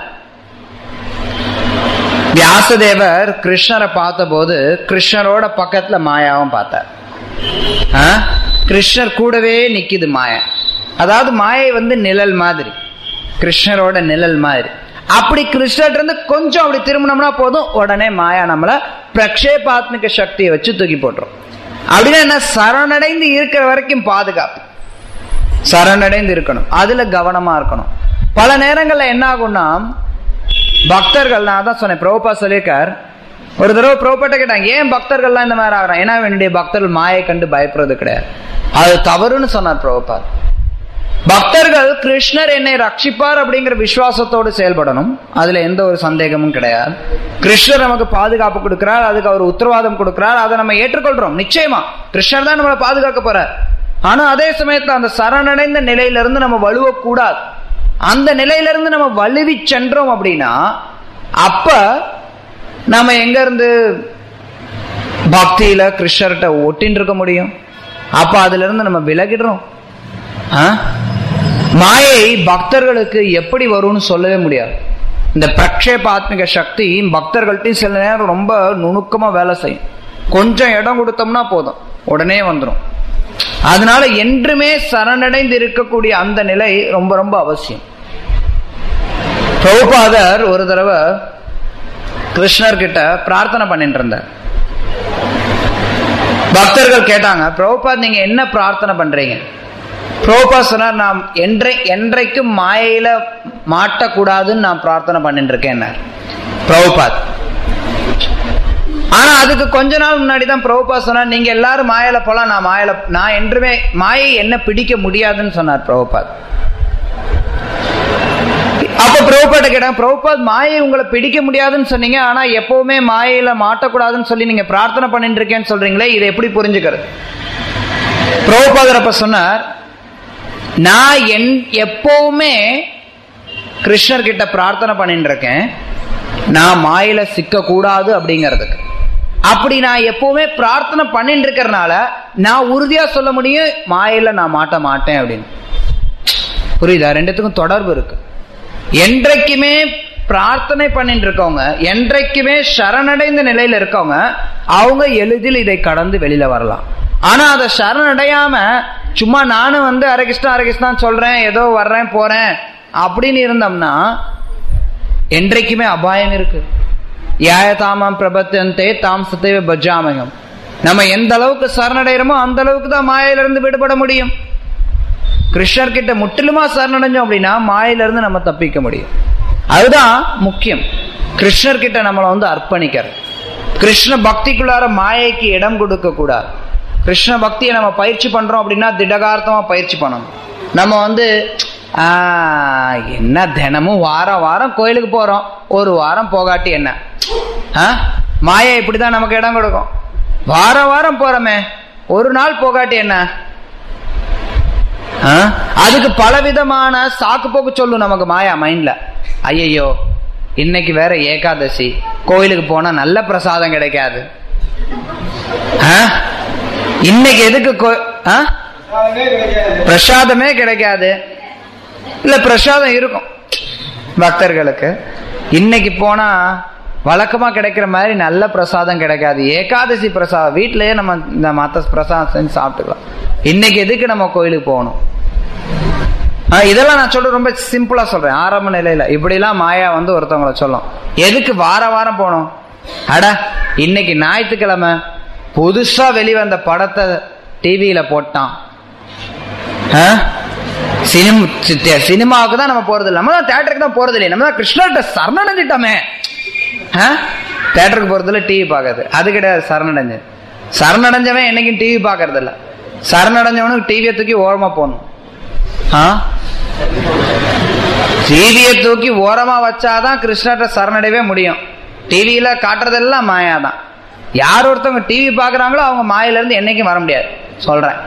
வியாசதேவர் கிருஷ்ணரை பார்த்தபோது கிருஷ்ணரோட பக்கத்துல மாயாவும் பார்த்தார் ஆ? கிருஷ்ணர் கூடவே நிக்குது மாயா அதாவது மாயை வந்து நிழல் மாதிரி கிருஷ்ணரோட நிழல் மாதிரி அப்படி கிருஷ்ணர் இருந்து கொஞ்சம் அப்படி திரும்பினோம்னா போதும் உடனே மாயா நம்மள பிரக்ஷேபாத்மிக சக்தியை வச்சு தூக்கி போட்டுரும் அப்படின்னா என்ன சரணடைந்து இருக்கிற வரைக்கும் பாதுகாப்பு சரணடைந்து இருக்கணும் அதுல கவனமா இருக்கணும் பல நேரங்கள்ல என்ன ஆகும்னா பக்தர்கள் நான் தான் சொன்னேன் பிரபுபா சொல்லியிருக்கார் ஒரு தடவை பிரபுப்பட்ட கேட்டாங்க ஏன் பக்தர்கள்லாம் இந்த மாதிரி ஆகிறாங்க ஏன்னா என்னுடைய பக்தர்கள் மாயை கண்டு பயப்படுறது கிடையாது அது தவறுன்னு சொன்னார் பிரபுபா பக்தர்கள் கிருஷ்ணர் என்னை ரட்சிப்பார் அப்படிங்கிற விசுவாசத்தோடு செயல்படணும் அதுல எந்த ஒரு சந்தேகமும் கிடையாது கிருஷ்ணர் நமக்கு பாதுகாப்பு கொடுக்கிறார் அதுக்கு அவர் உத்தரவாதம் கொடுக்கிறார் அதை நம்ம ஏற்றுக்கொள்றோம் நிச்சயமா கிருஷ்ணர் தான் நம்மளை பாதுகாக்க போறார் ஆனா அதே சமயத்துல அந்த சரணடைந்த நிலையிலிருந்து நம்ம வலுவ கூடாது அந்த நிலையிலிருந்து நம்ம வலுவி சென்றோம் அப்படின்னா அப்ப நம்ம எங்க இருந்து பக்தியில கிருஷ்ணர்கிட்ட ஒட்டின்னு இருக்க முடியும் அப்ப அதுல இருந்து நம்ம விலகிடுறோம் ஆ? மாயை பக்தர்களுக்கு எப்படி வரும்னு சொல்லவே முடியாது இந்த பிரக்ஷேபாத்மிக சக்தி பக்தர்கள்ட்டையும் சில நேரம் ரொம்ப நுணுக்கமா வேலை செய்யும் கொஞ்சம் இடம் கொடுத்தோம்னா போதும் உடனே வந்துடும் அதனால என்றுமே சரணடைந்து இருக்கக்கூடிய அந்த நிலை ரொம்ப ரொம்ப அவசியம் பிரபுபாதர் ஒரு தடவை கிருஷ்ணர் கிட்ட பிரார்த்தனை பண்ணிட்டு இருந்தார் பக்தர்கள் கேட்டாங்க பிரபுபாத் நீங்க என்ன பிரார்த்தனை பண்றீங்க பிரபுபா சொன்னார் நான் என்றை என்றைக்கும் மாயையில மாட்டக்கூடாதுன்னு நான் பிரார்த்தனை பண்ணிட்டு இருக்கேன் பிரபுபாத் ஆனா அதுக்கு கொஞ்ச நாள் முன்னாடி தான் பிரபுபா சொன்னார் நீங்க எல்லாரும் மாயையில போலாம் நான் மாயையில நான் என்றுமே மாயை என்ன பிடிக்க முடியாதுன்னு சொன்னார் பிரபுபாத் அப்ப பிரபுபாட்ட கேட்டாங்க பிரபுபாத் மாயை உங்களை பிடிக்க முடியாதுன்னு சொன்னீங்க ஆனா எப்பவுமே மாயையில மாட்டக்கூடாதுன்னு சொல்லி நீங்க பிரார்த்தனை பண்ணிட்டு இருக்கேன்னு சொல்றீங்களே இதை எப்படி புரிஞ்சுக்கிறது பிரபுபாதர் அப்ப சொன்னார் நான் என் எப்பவுமே கிருஷ்ணர் கிட்ட பிரார்த்தனை பண்ணிட்டு இருக்கேன் நான் மாயில சிக்க கூடாது அப்படிங்கிறதுக்கு அப்படி நான் எப்பவுமே பிரார்த்தனை பண்ணிட்டு இருக்கிறனால நான் உறுதியா சொல்ல முடியும் மாயில நான் மாட்ட மாட்டேன் அப்படின்னு புரியுதா ரெண்டுத்துக்கும் தொடர்பு இருக்கு என்றைக்குமே பிரார்த்தனை பண்ணிட்டு இருக்கவங்க என்றைக்குமே சரணடைந்த நிலையில இருக்கவங்க அவங்க எளிதில் இதை கடந்து வெளியில வரலாம் ஆனா அதை சரணடையாம சும்மா நானும் வந்து அரகிருஷ்ணா அரகிருஷ்ணான்னு சொல்றேன் ஏதோ வர்றேன் போறேன் அப்படின்னு இருந்தோம்னா என்றைக்குமே அபாயம் இருக்கு யாய தாமாம் பிரபத்தந்தே தாம் சத்தைவ பஜாமயம் நம்ம எந்த அளவுக்கு சரணடைகிறோமோ அந்த அளவுக்கு தான் மாயிலிருந்து விடுபட முடியும் கிருஷ்ணர் கிட்ட முற்றிலுமா சரணடைஞ்சோம் அப்படின்னா மாயிலிருந்து நம்ம தப்பிக்க முடியும் அதுதான் முக்கியம் கிருஷ்ணர் கிட்ட நம்மளை வந்து அர்ப்பணிக்கிறது கிருஷ்ண பக்திக்குள்ளார மாயைக்கு இடம் கொடுக்க கூடாது கிருஷ்ண பக்தியை நம்ம பயிற்சி பண்றோம் அப்படின்னா திடகார்த்தமா பயிற்சி பண்ணணும் நம்ம வந்து ஆஹ், என்ன தினமும் வாரம் வாரம் கோயிலுக்கு போறோம் ஒரு வாரம் போகாட்டி என்ன ஆ? மாயை இப்படிதான் நமக்கு இடம் கொடுக்கும் வாரம் வாரம் போறோமே ஒரு நாள் போகாட்டி என்ன ஆ? அதுக்கு பலவிதமான சாக்கு போக்கு சொல்லும் நமக்கு மாயா மைண்ட்ல ஐயையோ இன்னைக்கு வேற ஏகாதசி கோயிலுக்கு போனா நல்ல பிரசாதம் கிடைக்காது ஆ? இன்னைக்கு எதுக்கு கோ- ஆ? பிரசாதமே கிடைக்காது இல்ல பிரசாதம் இருக்கும் பக்தர்களுக்கு இன்னைக்கு போனா வழக்கமா கிடைக்கிற மாதிரி நல்ல பிரசாதம் கிடைக்காது ஏகாதசி பிரசாதம் வீட்டிலேயே நம்ம இந்த மத்த பிரசாதம் செஞ்சு சாப்பிட்டுக்கலாம் இன்னைக்கு எதுக்கு நம்ம கோயிலுக்கு போகணும் ஆ, இதெல்லாம் நான் சொல்ற ரொம்ப சிம்பிளா சொல்றேன் ஆரம்ப நிலையில இப்படிலாம் மாயா வந்து ஒருத்தவங்கள சொல்லும் எதுக்கு வார வாரம் போகணும் அட இன்னைக்கு ஞாயிற்றுக்கிழமை புதுசா வெளிவந்த படத்தை டிவியில போட்டான் ஆ? சினிமா சி- சினிமாவுக்கு தான் நம்ம போறது இல்லை நம்ம தான் தேட்டருக்கு தான் போறது இல்லையே நம்ம தான் கிருஷ்ணர்கிட்ட சரணடைஞ்சிட்டோமே ஆ? தேட்டருக்கு போறதுல டிவி பார்க்கறது அது கிடையாது சரணடைஞ்சு சரணடைஞ்சவன் என்னைக்கும் டிவி பார்க்கறது இல்ல சரணடைஞ்சவனுக்கு டிவியை தூக்கி ஓரமா போகணும் டிவியை தூக்கி ஓரமா வச்சாதான் கிருஷ்ணர்கிட்ட சரணடையவே முடியும் டிவியில காட்டுறதெல்லாம் மாயா தான் யார் ஒருத்தவங்க டிவி பாக்குறாங்களோ அவங்க மாயில இருந்து என்னைக்கும் வர முடியாது சொல்றேன்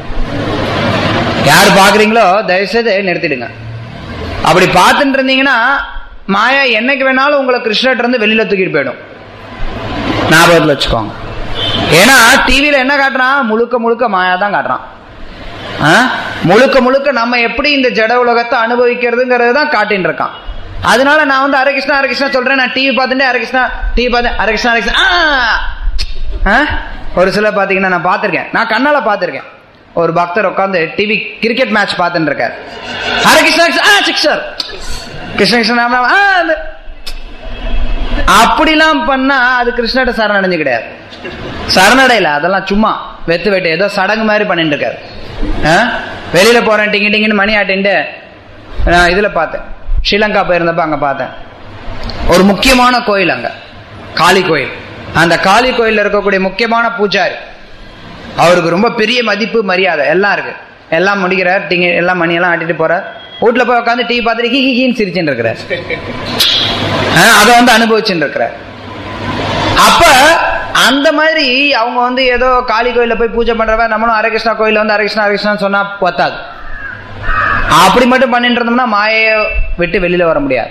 யார் பாக்குறீங்களோ தயவுசெய்து நிறுத்திடுங்க அப்படி பார்த்துட்டு இருந்தீங்கன்னா மாயா என்னைக்கு வேணாலும் உங்களை கிருஷ்ணர்ட்ட இருந்து வெளியில தூக்கிட்டு போயிடும் ஞாபகத்தில் வச்சுக்கோங்க ஏன்னா டிவியில என்ன காட்டுறான் முழுக்க முழுக்க மாயா தான் காட்டுறான் ஆ? முழுக்க முழுக்க நம்ம எப்படி இந்த ஜட உலகத்தை அனுபவிக்கிறதுங்கிறது தான் காட்டின்னு இருக்கான் அதனால நான் வந்து ஹரகிருஷ்ணா ஹரகிருஷ்ணா சொல்றேன் நான் டிவி பார்த்துட்டு ஹரகிருஷ்ணா டிவி பார்த்தேன் ஹரகிருஷ்ணா ஹரகிருஷ்ணா ஆ! ஆ? ஒரு சிலர் பாத்தீங்கன்னா நான் பார்த்திருக்கேன் நான் கண்ணால பார்த்திருக்கேன் ஒரு பக்தர் உட்காந்து டிவி கிரிக்கெட் மேட்ச் பார்த்துட்டு இருக்காரு ஹரகிருஷ்ணா ஹரகிருஷ்ணா, ஆ சிக்ஸர் கிருஷ்ண கிருஷ்ண ராம ராம, ஆ அது. அப்படிலாம் பண்ணா அது கிருஷ்ணகிட்ட சரணடைஞ்சு கிடையாது சரணடையில அதெல்லாம் சும்மா வெத்து வெட்டு ஏதோ சடங்கு மாதிரி பண்ணிட்டு இருக்காரு ஆ? வெளியில போறேன் டிங்கி டிங்கின்னு மணி ஆட்டின்ட்டு நான் இதுல பார்த்தேன் ஸ்ரீலங்கா போயிருந்தப்ப அங்க பார்த்தேன் ஒரு முக்கியமான கோயில் அங்க காளி கோயில் அந்த காளி கோயில்ல இருக்கக்கூடிய முக்கியமான பூஜாரி அவருக்கு ரொம்ப பெரிய மதிப்பு மரியாதை எல்லாம் இருக்கு எல்லாம் முடிக்கிறார் டிங்கி எல்லாம் மணி எல்லாம் ஆட்டிட்டு போறார் வீட்டுல போய் உட்காந்து டீ பார்த்துட்டு ஹி ஹி ஹின்னு சிரிச்சுட்டு இருக்கிறார் அதை வந்து அனுபவிச்சுட்டு இருக்கிறார் அப்ப அந்த மாதிரி அவங்க வந்து ஏதோ காளி கோயில்ல போய் பூஜை பண்றவ நம்மளும் ஹரகிருஷ்ணா கோயில்ல வந்து ஹரகிருஷ்ணா ஹரகிருஷ்ணா சொன்னா பத்தாது அப்படி மட்டும் பண்ணிட்டு இருந்தோம்னா மாயையை விட்டு வெளியில வர முடியாது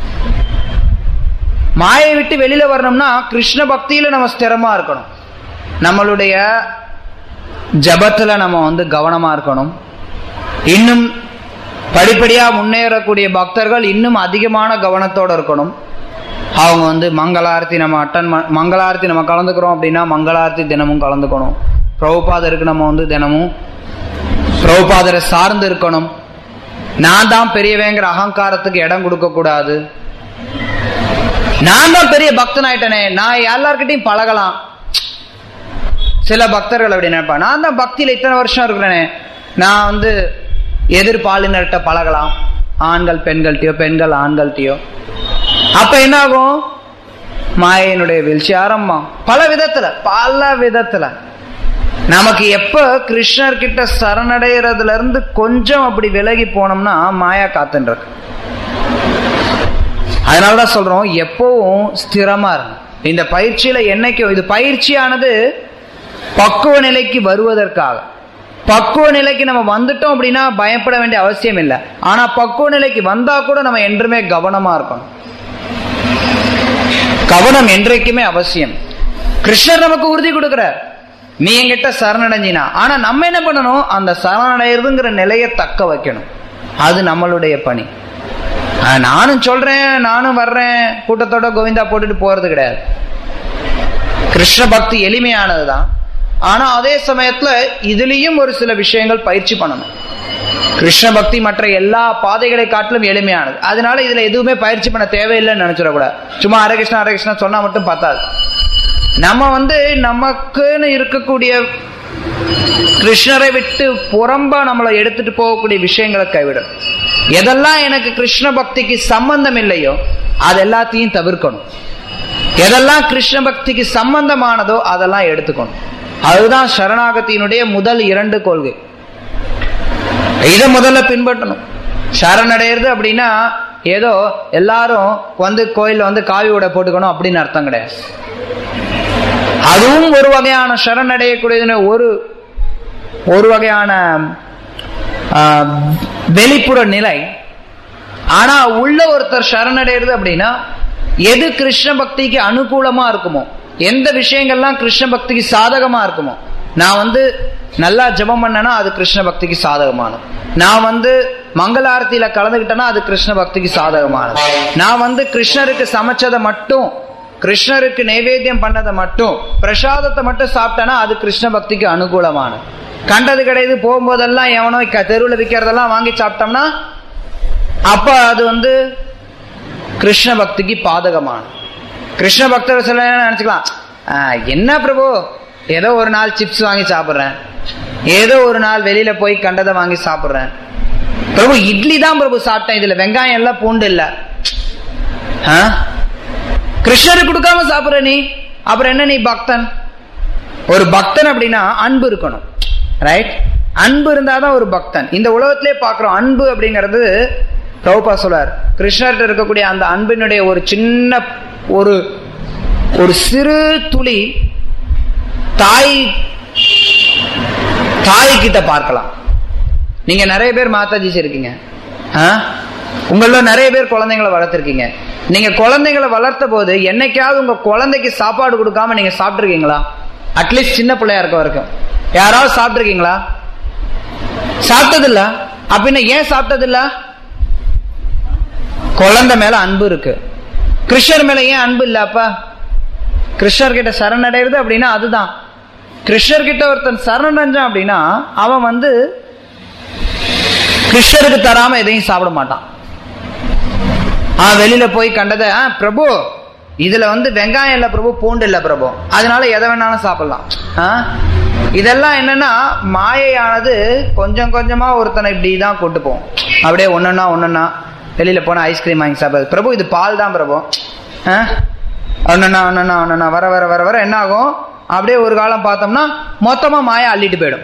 மாயை விட்டு வெளியில வரணும்னா கிருஷ்ண பக்தியில நம்ம ஸ்திரமா இருக்கணும் நம்மளுடைய ஜபத்துல நம்ம வந்து கவனமா இருக்கணும் இன்னும் படிப்படியா முன்னேறக்கூடிய பக்தர்கள் இன்னும் அதிகமான கவனத்தோட இருக்கணும் அவங்க வந்து மங்களாரத்தி நம்ம அட்டன் மங்களாரத்தி நம்ம கலந்துக்கிறோம் அப்படின்னா மங்களாரத்தி தினமும் கலந்துக்கணும் பிரபுபாதருக்கு நம்ம வந்து தினமும் பிரபுபாதரை சார்ந்து இருக்கணும் நான் தான் பெரியவேங்கிற அகங்காரத்துக்கு இடம் கொடுக்க கூடாது நான் தான் பெரிய பக்தன் ஆயிட்டனே நான் எல்லார்கிட்டையும் பழகலாம் சில பக்தர்கள் அப்படி நினைப்பாங்க நான் தான் பக்தியில இத்தனை வருஷம் இருக்கிறேனே நான் வந்து எதிர்பாலினர்கிட்ட பழகலாம் ஆண்கள் பெண்கள்கிட்டயோ பெண்கள் ஆண்கள்கிட்டயோ அப்ப என்ன ஆகும் மாயினுடைய வீழ்ச்சி ஆரம்பம் பல விதத்துல பல விதத்துல நமக்கு எப்ப கிருஷ்ணர் கிட்ட சரணடைகிறதுல இருந்து கொஞ்சம் அப்படி விலகி போனோம்னா மாயா காத்துன்னு இருக்கு அதனாலதான் சொல்றோம் எப்பவும் ஸ்திரமா இருக்கும் இந்த பயிற்சியில என்னைக்கும் இது பயிற்சியானது பக்குவ நிலைக்கு வருவதற்காக பக்குவ நிலைக்கு நம்ம வந்துட்டோம் அப்படின்னா பயப்பட வேண்டிய அவசியம் இல்லை ஆனா பக்குவ நிலைக்கு வந்தா கூட நம்ம என்றுமே கவனமா இருக்கணும் கவனம் என்றைக்குமே அவசியம் கிருஷ்ணர் நமக்கு உறுதி கொடுக்கிறார் நீ என்கிட்ட சரணடைஞ்சினா ஆனா நம்ம என்ன பண்ணணும் அந்த சரணடைறதுங்கிற நிலையை தக்க வைக்கணும் அது நம்மளுடைய பணி ஆஹ் நானும் சொல்றேன் நானும் வர்றேன் கூட்டத்தோட கோவிந்தா போட்டுட்டு போறது கிடையாது கிருஷ்ண பக்தி எளிமையானதுதான் ஆனா அதே சமயத்துல இதுலயும் ஒரு சில விஷயங்கள் பயிற்சி பண்ணணும் கிருஷ்ண பக்தி மற்ற எல்லா பாதைகளை காட்டிலும் எளிமையானது அதனால இதுல எதுவுமே பயிற்சி பண்ண தேவையில்லைன்னு நினைச்சிடக்கூடாது சும்மா ஹரே கிருஷ்ணா ஹரே கிருஷ்ணா சொன்னா மட்டும் பத்தாது நம்ம வந்து நமக்குன்னு இருக்கக்கூடிய கிருஷ்ணரை விட்டு புறம்பா நம்மளை எடுத்துட்டு போகக்கூடிய விஷயங்களை கைவிடும் எதெல்லாம் எனக்கு கிருஷ்ண பக்திக்கு சம்பந்தம் இல்லையோ அது எல்லாத்தையும் தவிர்க்கணும் எதெல்லாம் கிருஷ்ண பக்திக்கு சம்பந்தமானதோ அதெல்லாம் எடுத்துக்கணும் அதுதான் சரணாகத்தினுடைய முதல் இரண்டு கொள்கை இதை முதல்ல பின்பற்றணும் சரணடைறது அப்படின்னா ஏதோ எல்லாரும் வந்து கோயில்ல வந்து காவி உடை போட்டுக்கணும் அப்படின்னு அர்த்தம் கிடையாது அதுவும் ஒரு வகையான சரணடையக்கூடியதுன்னு ஒரு ஒரு வகையான ஆஹ், வெளிப்புற நிலை ஆனா உள்ள ஒருத்தர் சரணடைறது அப்படின்னா எது கிருஷ்ண பக்திக்கு அனுகூலமா இருக்குமோ எந்த விஷயங்கள்லாம் கிருஷ்ண பக்திக்கு சாதகமா இருக்குமோ நான் வந்து நல்லா ஜெபம் பண்ணனா அது கிருஷ்ண பக்திக்கு சாதகமானது நான் வந்து மங்கள ஆரத்தியில கலந்துகிட்டேன்னா அது கிருஷ்ண பக்திக்கு சாதகமானது நான் வந்து கிருஷ்ணருக்கு சமைச்சதை மட்டும் கிருஷ்ணருக்கு நைவேத்தியம் பண்ணதை மட்டும் பிரசாதத்தை மட்டும் சாப்பிட்டேன்னா அது கிருஷ்ண பக்திக்கு அனுகூலமானது கண்டது கிடையாது போகும்போதெல்லாம் எவனோ க- தெருவுல விற்கிறதெல்லாம் வாங்கி சாப்பிட்டோம்னா அப்ப அது வந்து கிருஷ்ண பக்திக்கு பாதகமான கிருஷ்ண பக்தர் சில நேரம் நினைச்சுக்கலாம் "ஆ, என்ன பிரபு ஏதோ ஒரு நாள் சிப்ஸ் வாங்கி சாப்பிடுறேன் ஏதோ ஒரு நாள் வெளியில போய் கண்டதை வாங்கி சாப்பிடுறேன் பிரபு இட்லி தான் பிரபு சாப்பிட்டேன் இதுல வெங்காயம் எல்லாம் பூண்டு இல்ல ஆ? கிருஷ்ணருக்கு கொடுக்காம சாப்பிடுற நீ அப்புறம் என்ன நீ பக்தன் ஒரு பக்தன் அப்படின்னா அன்பு இருக்கணும் ரைட் அன்பு இருந்தாதான் ஒரு பக்தன் இந்த உலகத்திலே பார்க்கிறோம் அன்பு அப்படிங்கிறது பிரபுபா சொல்றார் கிருஷ்ணர்கிட்ட இருக்கக்கூடிய அந்த அன்பினுடைய ஒரு சின்ன ஒரு ஒரு சிறு துளி தாய் தாய் கிட்ட பார்க்கலாம் நீங்க நிறைய பேர் மாதாஜி இருக்கீங்க ஆ? உங்கள நிறைய பேர் குழந்தைங்களை வளர்த்துருக்கீங்க நீங்க குழந்தைங்களை வளர்த்த போது என்னைக்காவது உங்க குழந்தைக்கு சாப்பாடு கொடுக்காம நீங்க சாப்பிட்டுருக்கீங்களா அட்லீஸ்ட் சின்ன பிள்ளையா இருக்க வரைக்கும் யாராவது சாப்பிட்டுருக்கீங்களா சாப்பிட்டதில்ல அப்படின்னா ஏன் சாப்பிட்டதில்ல குழந்தை மேல அன்பு இருக்கு கிருஷ்ணர் மேல ஏன் அன்பு இல்ல அப்பா கிருஷ்ணர் கிட்ட சரணடைறது அப்படின்னா அதுதான் கிருஷ்ணர் கிட்ட ஒருத்தன் சரணடைஞ்சான் அப்படின்னா அவன் வந்து கிருஷ்ணருக்கு தராம எதையும் சாப்பிட மாட்டான் ஆ வெளியில போய் கண்டதை "ஆ, பிரபு இதுல வந்து வெங்காயம் இல்ல பிரபு பூண்டு இல்ல பிரபு அதனால எதை வேணாலும் சாப்பிடலாம் ஆ? இதெல்லாம் என்னன்னா மாயையானது கொஞ்சம் கொஞ்சமா ஒருத்தனை இப்படிதான் கொண்டு போகும் அப்படியே ஒன்னொன்னா ஒன்னொன்னா வெளியில போனா ஐஸ்கிரீம் வாங்கி சாப்பிடுறது பிரபு இது பால் தான் பிரபு ஆ? ஒன்னொன்னா ஒன்னொன்னா ஒன்னொன்னா வர வர வர வர என்ன ஆகும் அப்படியே ஒரு காலம் பார்த்தோம்னா மொத்தமா மாயை அள்ளிட்டு போயிடும்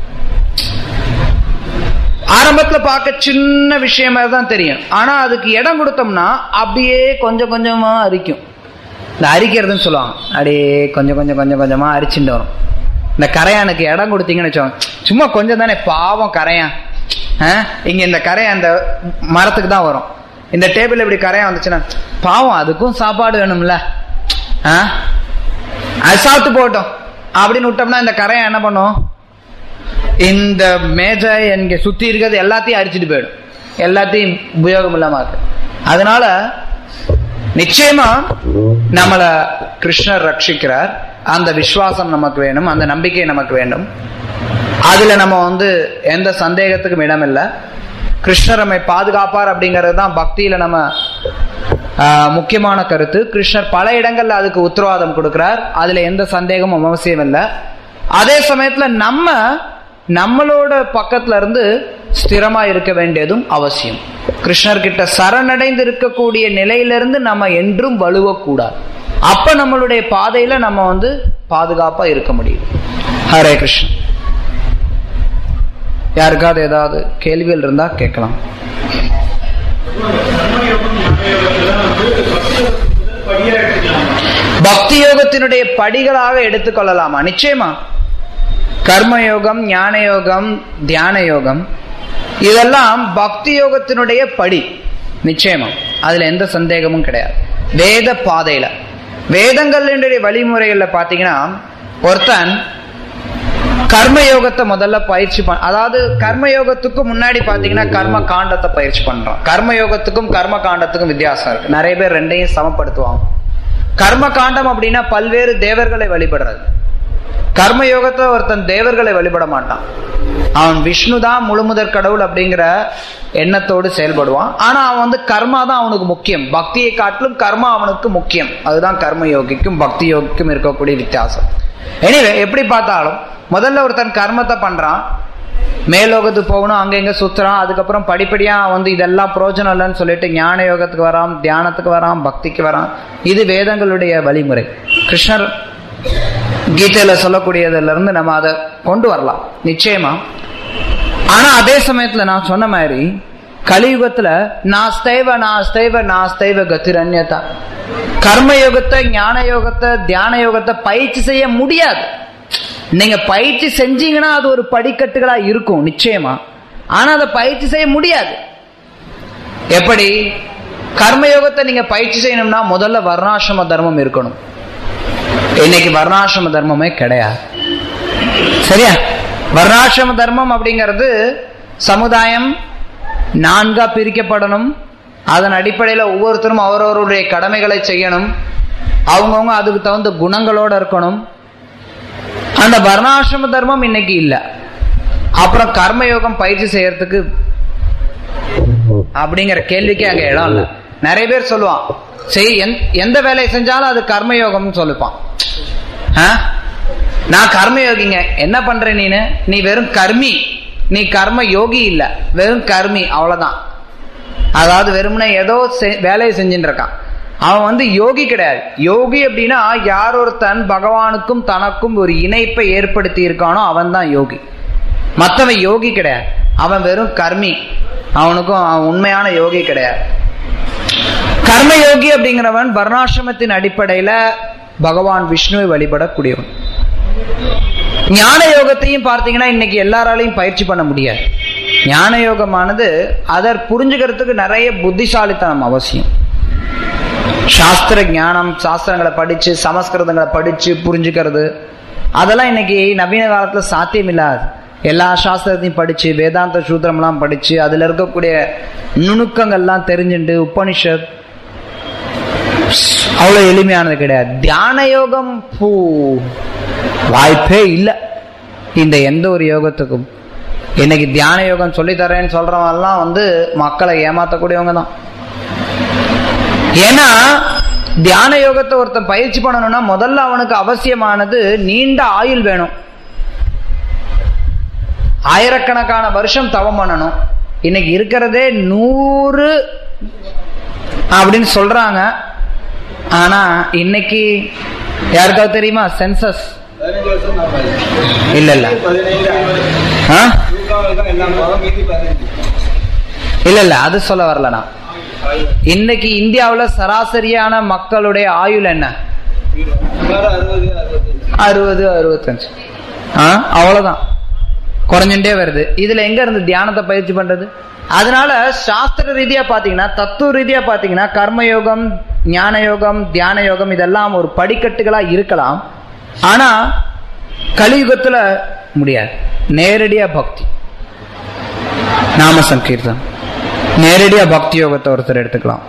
ஆரம்பத்துல பார்க்க சின்ன விஷயம் மாதிரி தான் தெரியும் ஆனா அதுக்கு இடம் கொடுத்தோம்னா அப்படியே கொஞ்சம் கொஞ்சமா அரிக்கும் இந்த அரிக்கிறதுன்னு சொல்லுவாங்க அப்படியே கொஞ்சம் கொஞ்சம் கொஞ்சம் கொஞ்சமா அரிச்சுட்டு வரும் இந்த கரையானுக்கு இடம் கொடுத்தீங்கன்னு வச்சோம் சும்மா கொஞ்சம் தானே பாவம் கரையான் ஆ? இங்க இந்த கரையான் அந்த மரத்துக்கு தான் வரும் இந்த டேபிள் இப்படி கரையான் வந்துச்சுன்னா பாவம் அதுக்கும் சாப்பாடு வேணும்ல ஆ? அது சாப்பிட்டு போகட்டும் அப்படின்னு விட்டோம்னா இந்த கரையான் என்ன பண்ணும் இந்த மேஜை இங்க சுத்தி இருக்கிறது எல்லாத்தையும் அரிச்சிட்டு போயிடும் எல்லாத்தையும் உபயோகம் இல்லாம இருக்கு அதனால நிச்சயமா நம்மள கிருஷ்ணர் ரட்சிக்கிறார் அந்த விசுவாசம் நமக்கு வேணும் அந்த நம்பிக்கை நமக்கு வேண்டும் அதுல நம்ம வந்து எந்த சந்தேகத்துக்கும் இடம் இல்லை கிருஷ்ணர் நம்மை பாதுகாப்பார் அப்படிங்கிறது தான் பக்தியில நம்ம ஆஹ், முக்கியமான கருத்து கிருஷ்ணர் பல இடங்கள்ல அதுக்கு உத்தரவாதம் கொடுக்கிறார் அதுல எந்த சந்தேகமும் அவசியம் இல்லை அதே சமயத்துல நம்ம நம்மளோட பக்கத்துல இருந்து ஸ்திரமா இருக்க வேண்டியதும் அவசியம் கிருஷ்ணர் கிட்ட சரணடைந்து இருக்கக்கூடிய நிலையிலிருந்து நம்ம என்றும் வலுவக்கூடாது அப்ப நம்மளுடைய பாதையில நம்ம வந்து பாதுகாப்பா இருக்க முடியும் ஹரே கிருஷ்ணன் யாருக்காவது ஏதாவது கேள்விகள் இருந்தா கேட்கலாம் பக்தி யோகத்தினுடைய படிகளாக எடுத்துக்கொள்ளலாமா நிச்சயமா கர்மயோகம் ஞான யோகம் தியான யோகம் இதெல்லாம் பக்தி யோகத்தினுடைய படி நிச்சயமா அதுல எந்த சந்தேகமும் கிடையாது வேத பாதையில வேதங்களுடைய வழிமுறைகள்ல பாத்தீங்கன்னா ஒருத்தன் கர்மயோகத்தை முதல்ல பயிற்சி பண்ண அதாவது கர்மயோகத்துக்கு முன்னாடி பாத்தீங்கன்னா கர்ம காண்டத்தை பயிற்சி பண்றான் கர்மயோகத்துக்கும் கர்ம காண்டத்துக்கும் வித்தியாசம் இருக்கு நிறைய பேர் ரெண்டையும் சமப்படுத்துவாங்க கர்ம காண்டம் அப்படின்னா பல்வேறு தேவர்களை வழிபடுறது கர்மயோகத்தை ஒருத்தன் தேவர்களை வழிபட மாட்டான் அவன் விஷ்ணு தான் முழுமுதற் கடவுள் அப்படிங்கிற எண்ணத்தோடு செயல்படுவான் ஆனா அவன் வந்து கர்மா தான் அவனுக்கு முக்கியம் பக்தியை காட்டிலும் கர்மா அவனுக்கு முக்கியம் அதுதான் கர்ம யோகிக்கும் பக்தி யோகிக்கும் இருக்கக்கூடிய வித்தியாசம் எனிவே எப்படி பார்த்தாலும் முதல்ல ஒருத்தன் கர்மத்தை பண்றான் மேலோகத்துக்கு போகணும் அங்க இங்க சுத்துறான் அதுக்கப்புறம் படிப்படியா வந்து இதெல்லாம் பிரோஜனம் இல்லைன்னு சொல்லிட்டு ஞான யோகத்துக்கு வரான் தியானத்துக்கு வரான் பக்திக்கு வரான் இது வேதங்களுடைய வழிமுறை கிருஷ்ணர் கீதையில சொல்லக்கூடியதுல இருந்து நம்ம அதை கொண்டு வரலாம் நிச்சயமா ஆனா அதே சமயத்துல நான் சொன்ன மாதிரி கலியுகத்துல நாஸ்தைவ நாஸ்தைவ நாஸ்தைவ கத்திரன்யதா கர்மயோகத்தை ஞான யோகத்தை தியான யோகத்தை பயிற்சி செய்ய முடியாது நீங்க பயிற்சி செஞ்சீங்கன்னா அது ஒரு படிக்கட்டுகளா இருக்கும் நிச்சயமா ஆனா அதை பயிற்சி செய்ய முடியாது எப்படி கர்மயோகத்தை நீங்க பயிற்சி செய்யணும்னா முதல்ல வர்ணாசிரம தர்மம் இருக்கணும் இன்னைக்கு வர்ணாசிரம தர்மமே கிடையாது சரியா வர்ணாசிரம தர்மம் அப்படிங்கிறது சமுதாயம் நான்கா பிரிக்கப்படணும் அதன் அடிப்படையில் ஒவ்வொருத்தரும் அவரவருடைய கடமைகளை செய்யணும் அவங்கவுங்க அதுக்கு தகுந்த குணங்களோட இருக்கணும் அந்த வர்ணாசிரம தர்மம் இன்னைக்கு இல்ல அப்புறம் கர்மயோகம் பயிற்சி செய்யறதுக்கு அப்படிங்கிற கேள்விக்கே அங்க இடம் இல்ல நிறைய பேர் சொல்லுவான் செய் எந்த வேலையை செஞ்சாலும் அது கர்மயோகம்னு சொல்லுப்பான் நான் கர்மயோகிங்க என்ன பண்ற நீனு நீ வெறும் கர்மி நீ கர்ம யோகி இல்ல வெறும் கர்மி அவ்வளவுதான் அதாவது வெறும்னா ஏதோ வேலையை செஞ்சுட்டு இருக்கான் அவன் வந்து யோகி கிடையாது யோகி அப்படின்னா யார் ஒருத்தன் பகவானுக்கும் தனக்கும் ஒரு இணைப்பை ஏற்படுத்தி இருக்கானோ அவன் தான் யோகி மற்றவன் யோகி கிடையாது அவன் வெறும் கர்மி அவனுக்கும் அவன் உண்மையான யோகி கிடையாது கர்ம யோகி அப்படிங்கிறவன் வர்ணாசிரமத்தின் அடிப்படையில பகவான் விஷ்ணுவை வழிபடக்கூடியவன் ஞான யோகத்தையும் பார்த்தீங்கன்னா இன்னைக்கு எல்லாராலையும் பயிற்சி பண்ண முடியாது ஞான யோகமானது அதை புரிஞ்சுக்கிறதுக்கு நிறைய புத்திசாலித்தனம் அவசியம் சாஸ்திர ஞானம் சாஸ்திரங்களை படிச்சு சமஸ்கிருதங்களை படிச்சு புரிஞ்சுக்கிறது அதெல்லாம் இன்னைக்கு நவீன காலத்துல சாத்தியம் இல்லாது எல்லா சாஸ்திரத்தையும் படிச்சு வேதாந்த சூத்திரம்லாம் படிச்சு அதுல இருக்கக்கூடிய நுணுக்கங்கள்லாம் தெரிஞ்சுண்டு உபனிஷத் அவ்வளவு எளிமையானது கிடையாது தியான யோகம் பூ வாய்ப்பே இல்லை இந்த எந்த ஒரு யோகத்துக்கும் இன்னைக்கு தியான யோகம் சொல்லி தரேன்னு சொல்றவங்கலாம் வந்து மக்களை ஏமாத்தக்கூடியவங்க தான் ஏன்னா தியான யோகத்தை ஒருத்தன் பயிற்சி பண்ணணும்னா முதல்ல அவனுக்கு அவசியமானது நீண்ட ஆயுள் வேணும் ஆயிரக்கணக்கான வருஷம் தவம் பண்ணணும் இன்னைக்கு இருக்கிறதே நூறு அப்படின்னு சொல்றாங்க ஆனா இன்னைக்கு யாருக்காவது தெரியுமா சென்சஸ் இல்ல இல்ல இல்ல இல்ல அது சொல்ல வரல நான் இன்னைக்கு இந்தியாவுல சராசரியான மக்களுடைய ஆயுள் என்ன அறுபது அறுபத்தஞ்சு அவ்வளவுதான் குறைஞ்சுட்டே வருது இதுல எங்க இருந்து தியானத்தை பயிற்சி பண்றது அதனால சாஸ்திர ரீதியா பாத்தீங்கன்னா தத்துவ ரீதியா பாத்தீங்கன்னா கர்மயோகம் ஞான யோகம் தியான யோகம் இதெல்லாம் ஒரு படிக்கட்டுகளா இருக்கலாம் ஆனா கலியுகத்துல முடியாது நேரடியா பக்தி நாம சங்கீர்த்தம் நேரடியா பக்தி யோகத்தை ஒருத்தர் எடுத்துக்கலாம்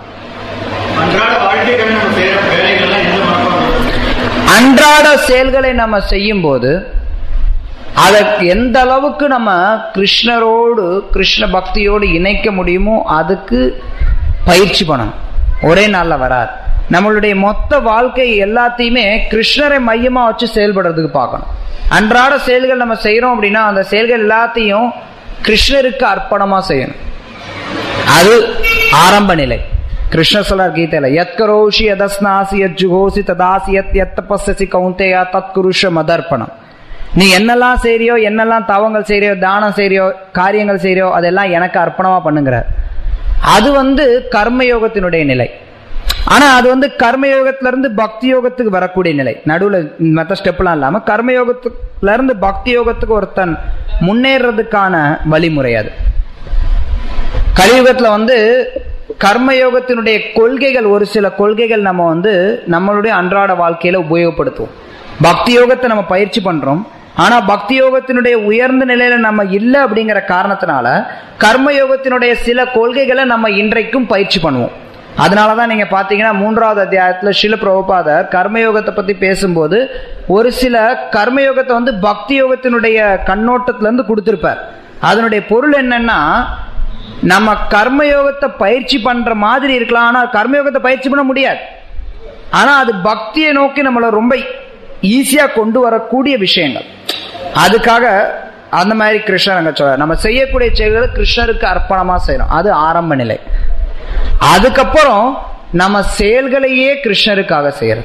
அன்றாட செயல்களை நம்ம செய்யும் போது அதை எந்த அளவுக்கு நம்ம கிருஷ்ணரோடு கிருஷ்ண பக்தியோடு இணைக்க முடியுமோ அதுக்கு பயிற்சி பண்ணணும் ஒரே நாள்ல வராது நம்மளுடைய மொத்த வாழ்க்கை எல்லாத்தையுமே கிருஷ்ணரை மையமா வச்சு செயல்படுறதுக்கு பார்க்கணும் அன்றாட செயல்கள் நம்ம செய்யறோம் அப்படின்னா அந்த செயல்கள் எல்லாத்தையும் கிருஷ்ணருக்கு அர்ப்பணமா செய்யணும் அது ஆரம்ப நிலை கிருஷ்ண சொல்லார் கீதையில எத் கரோஷி எதஸ்னாசி எத் ஜுகோசி ததாசி எத் எத் தபஸ்ஸி கவுந்தேயா தத் குருஷ மதர்ப்பணம் நீ என்னெல்லாம் செய்றியோ என்னெல்லாம் தவங்கள் செய்றியோ தானம் செய்றியோ காரியங்கள் செய்றியோ அதெல்லாம் எனக்கு அர்ப்பணமா பண்ணுங்கிறார் அது வந்து கர்மயோகத்தினுடைய நிலை ஆனா அது வந்து கர்மயோகத்துல இருந்து பக்தி யோகத்துக்கு வரக்கூடிய நிலை நடுவுல மற்ற ஸ்டெப்லாம் இல்லாம கர்மயோகத்துல இருந்து பக்தி யோகத்துக்கு ஒருத்தன் முன்னேறதுக்கான வழிமுறை அது கலியுகத்துல வந்து கர்மயோகத்தினுடைய கொள்கைகள் ஒரு சில கொள்கைகள் நம்ம வந்து நம்மளுடைய அன்றாட வாழ்க்கையில உபயோகப்படுத்துவோம் பக்தி யோகத்தை நம்ம பயிற்சி பண்றோம் ஆனா பக்தி யோகத்தினுடைய உயர்ந்த நிலையில நம்ம இல்லை அப்படிங்கிற காரணத்தினால கர்ம யோகத்தினுடைய சில கொள்கைகளை நம்ம இன்றைக்கும் பயிற்சி பண்ணுவோம் அதனாலதான் நீங்க பாத்தீங்கன்னா மூன்றாவது அத்தியாயத்துல சில பிரபுபாதர் கர்மயோகத்தை பத்தி பேசும்போது ஒரு சில கர்மயோகத்தை வந்து பக்தி யோகத்தினுடைய கண்ணோட்டத்துல இருந்து கொடுத்திருப்பார் அதனுடைய பொருள் என்னன்னா நம்ம கர்மயோகத்தை பயிற்சி பண்ற மாதிரி இருக்கலாம் ஆனா கர்மயோகத்தை பயிற்சி பண்ண முடியாது ஆனா அது பக்தியை நோக்கி நம்மளை ரொம்ப ஈஸியா கொண்டு வரக்கூடிய விஷயங்கள் அதுக்காக அந்த மாதிரி கிருஷ்ணர் அங்க சொல்ற நம்ம செய்யக்கூடிய செயல்களை கிருஷ்ணருக்கு அர்ப்பணமா செய்யறோம் அது ஆரம்ப நிலை அதுக்கப்புறம் நம்ம செயல்களையே கிருஷ்ணருக்காக செய்யறது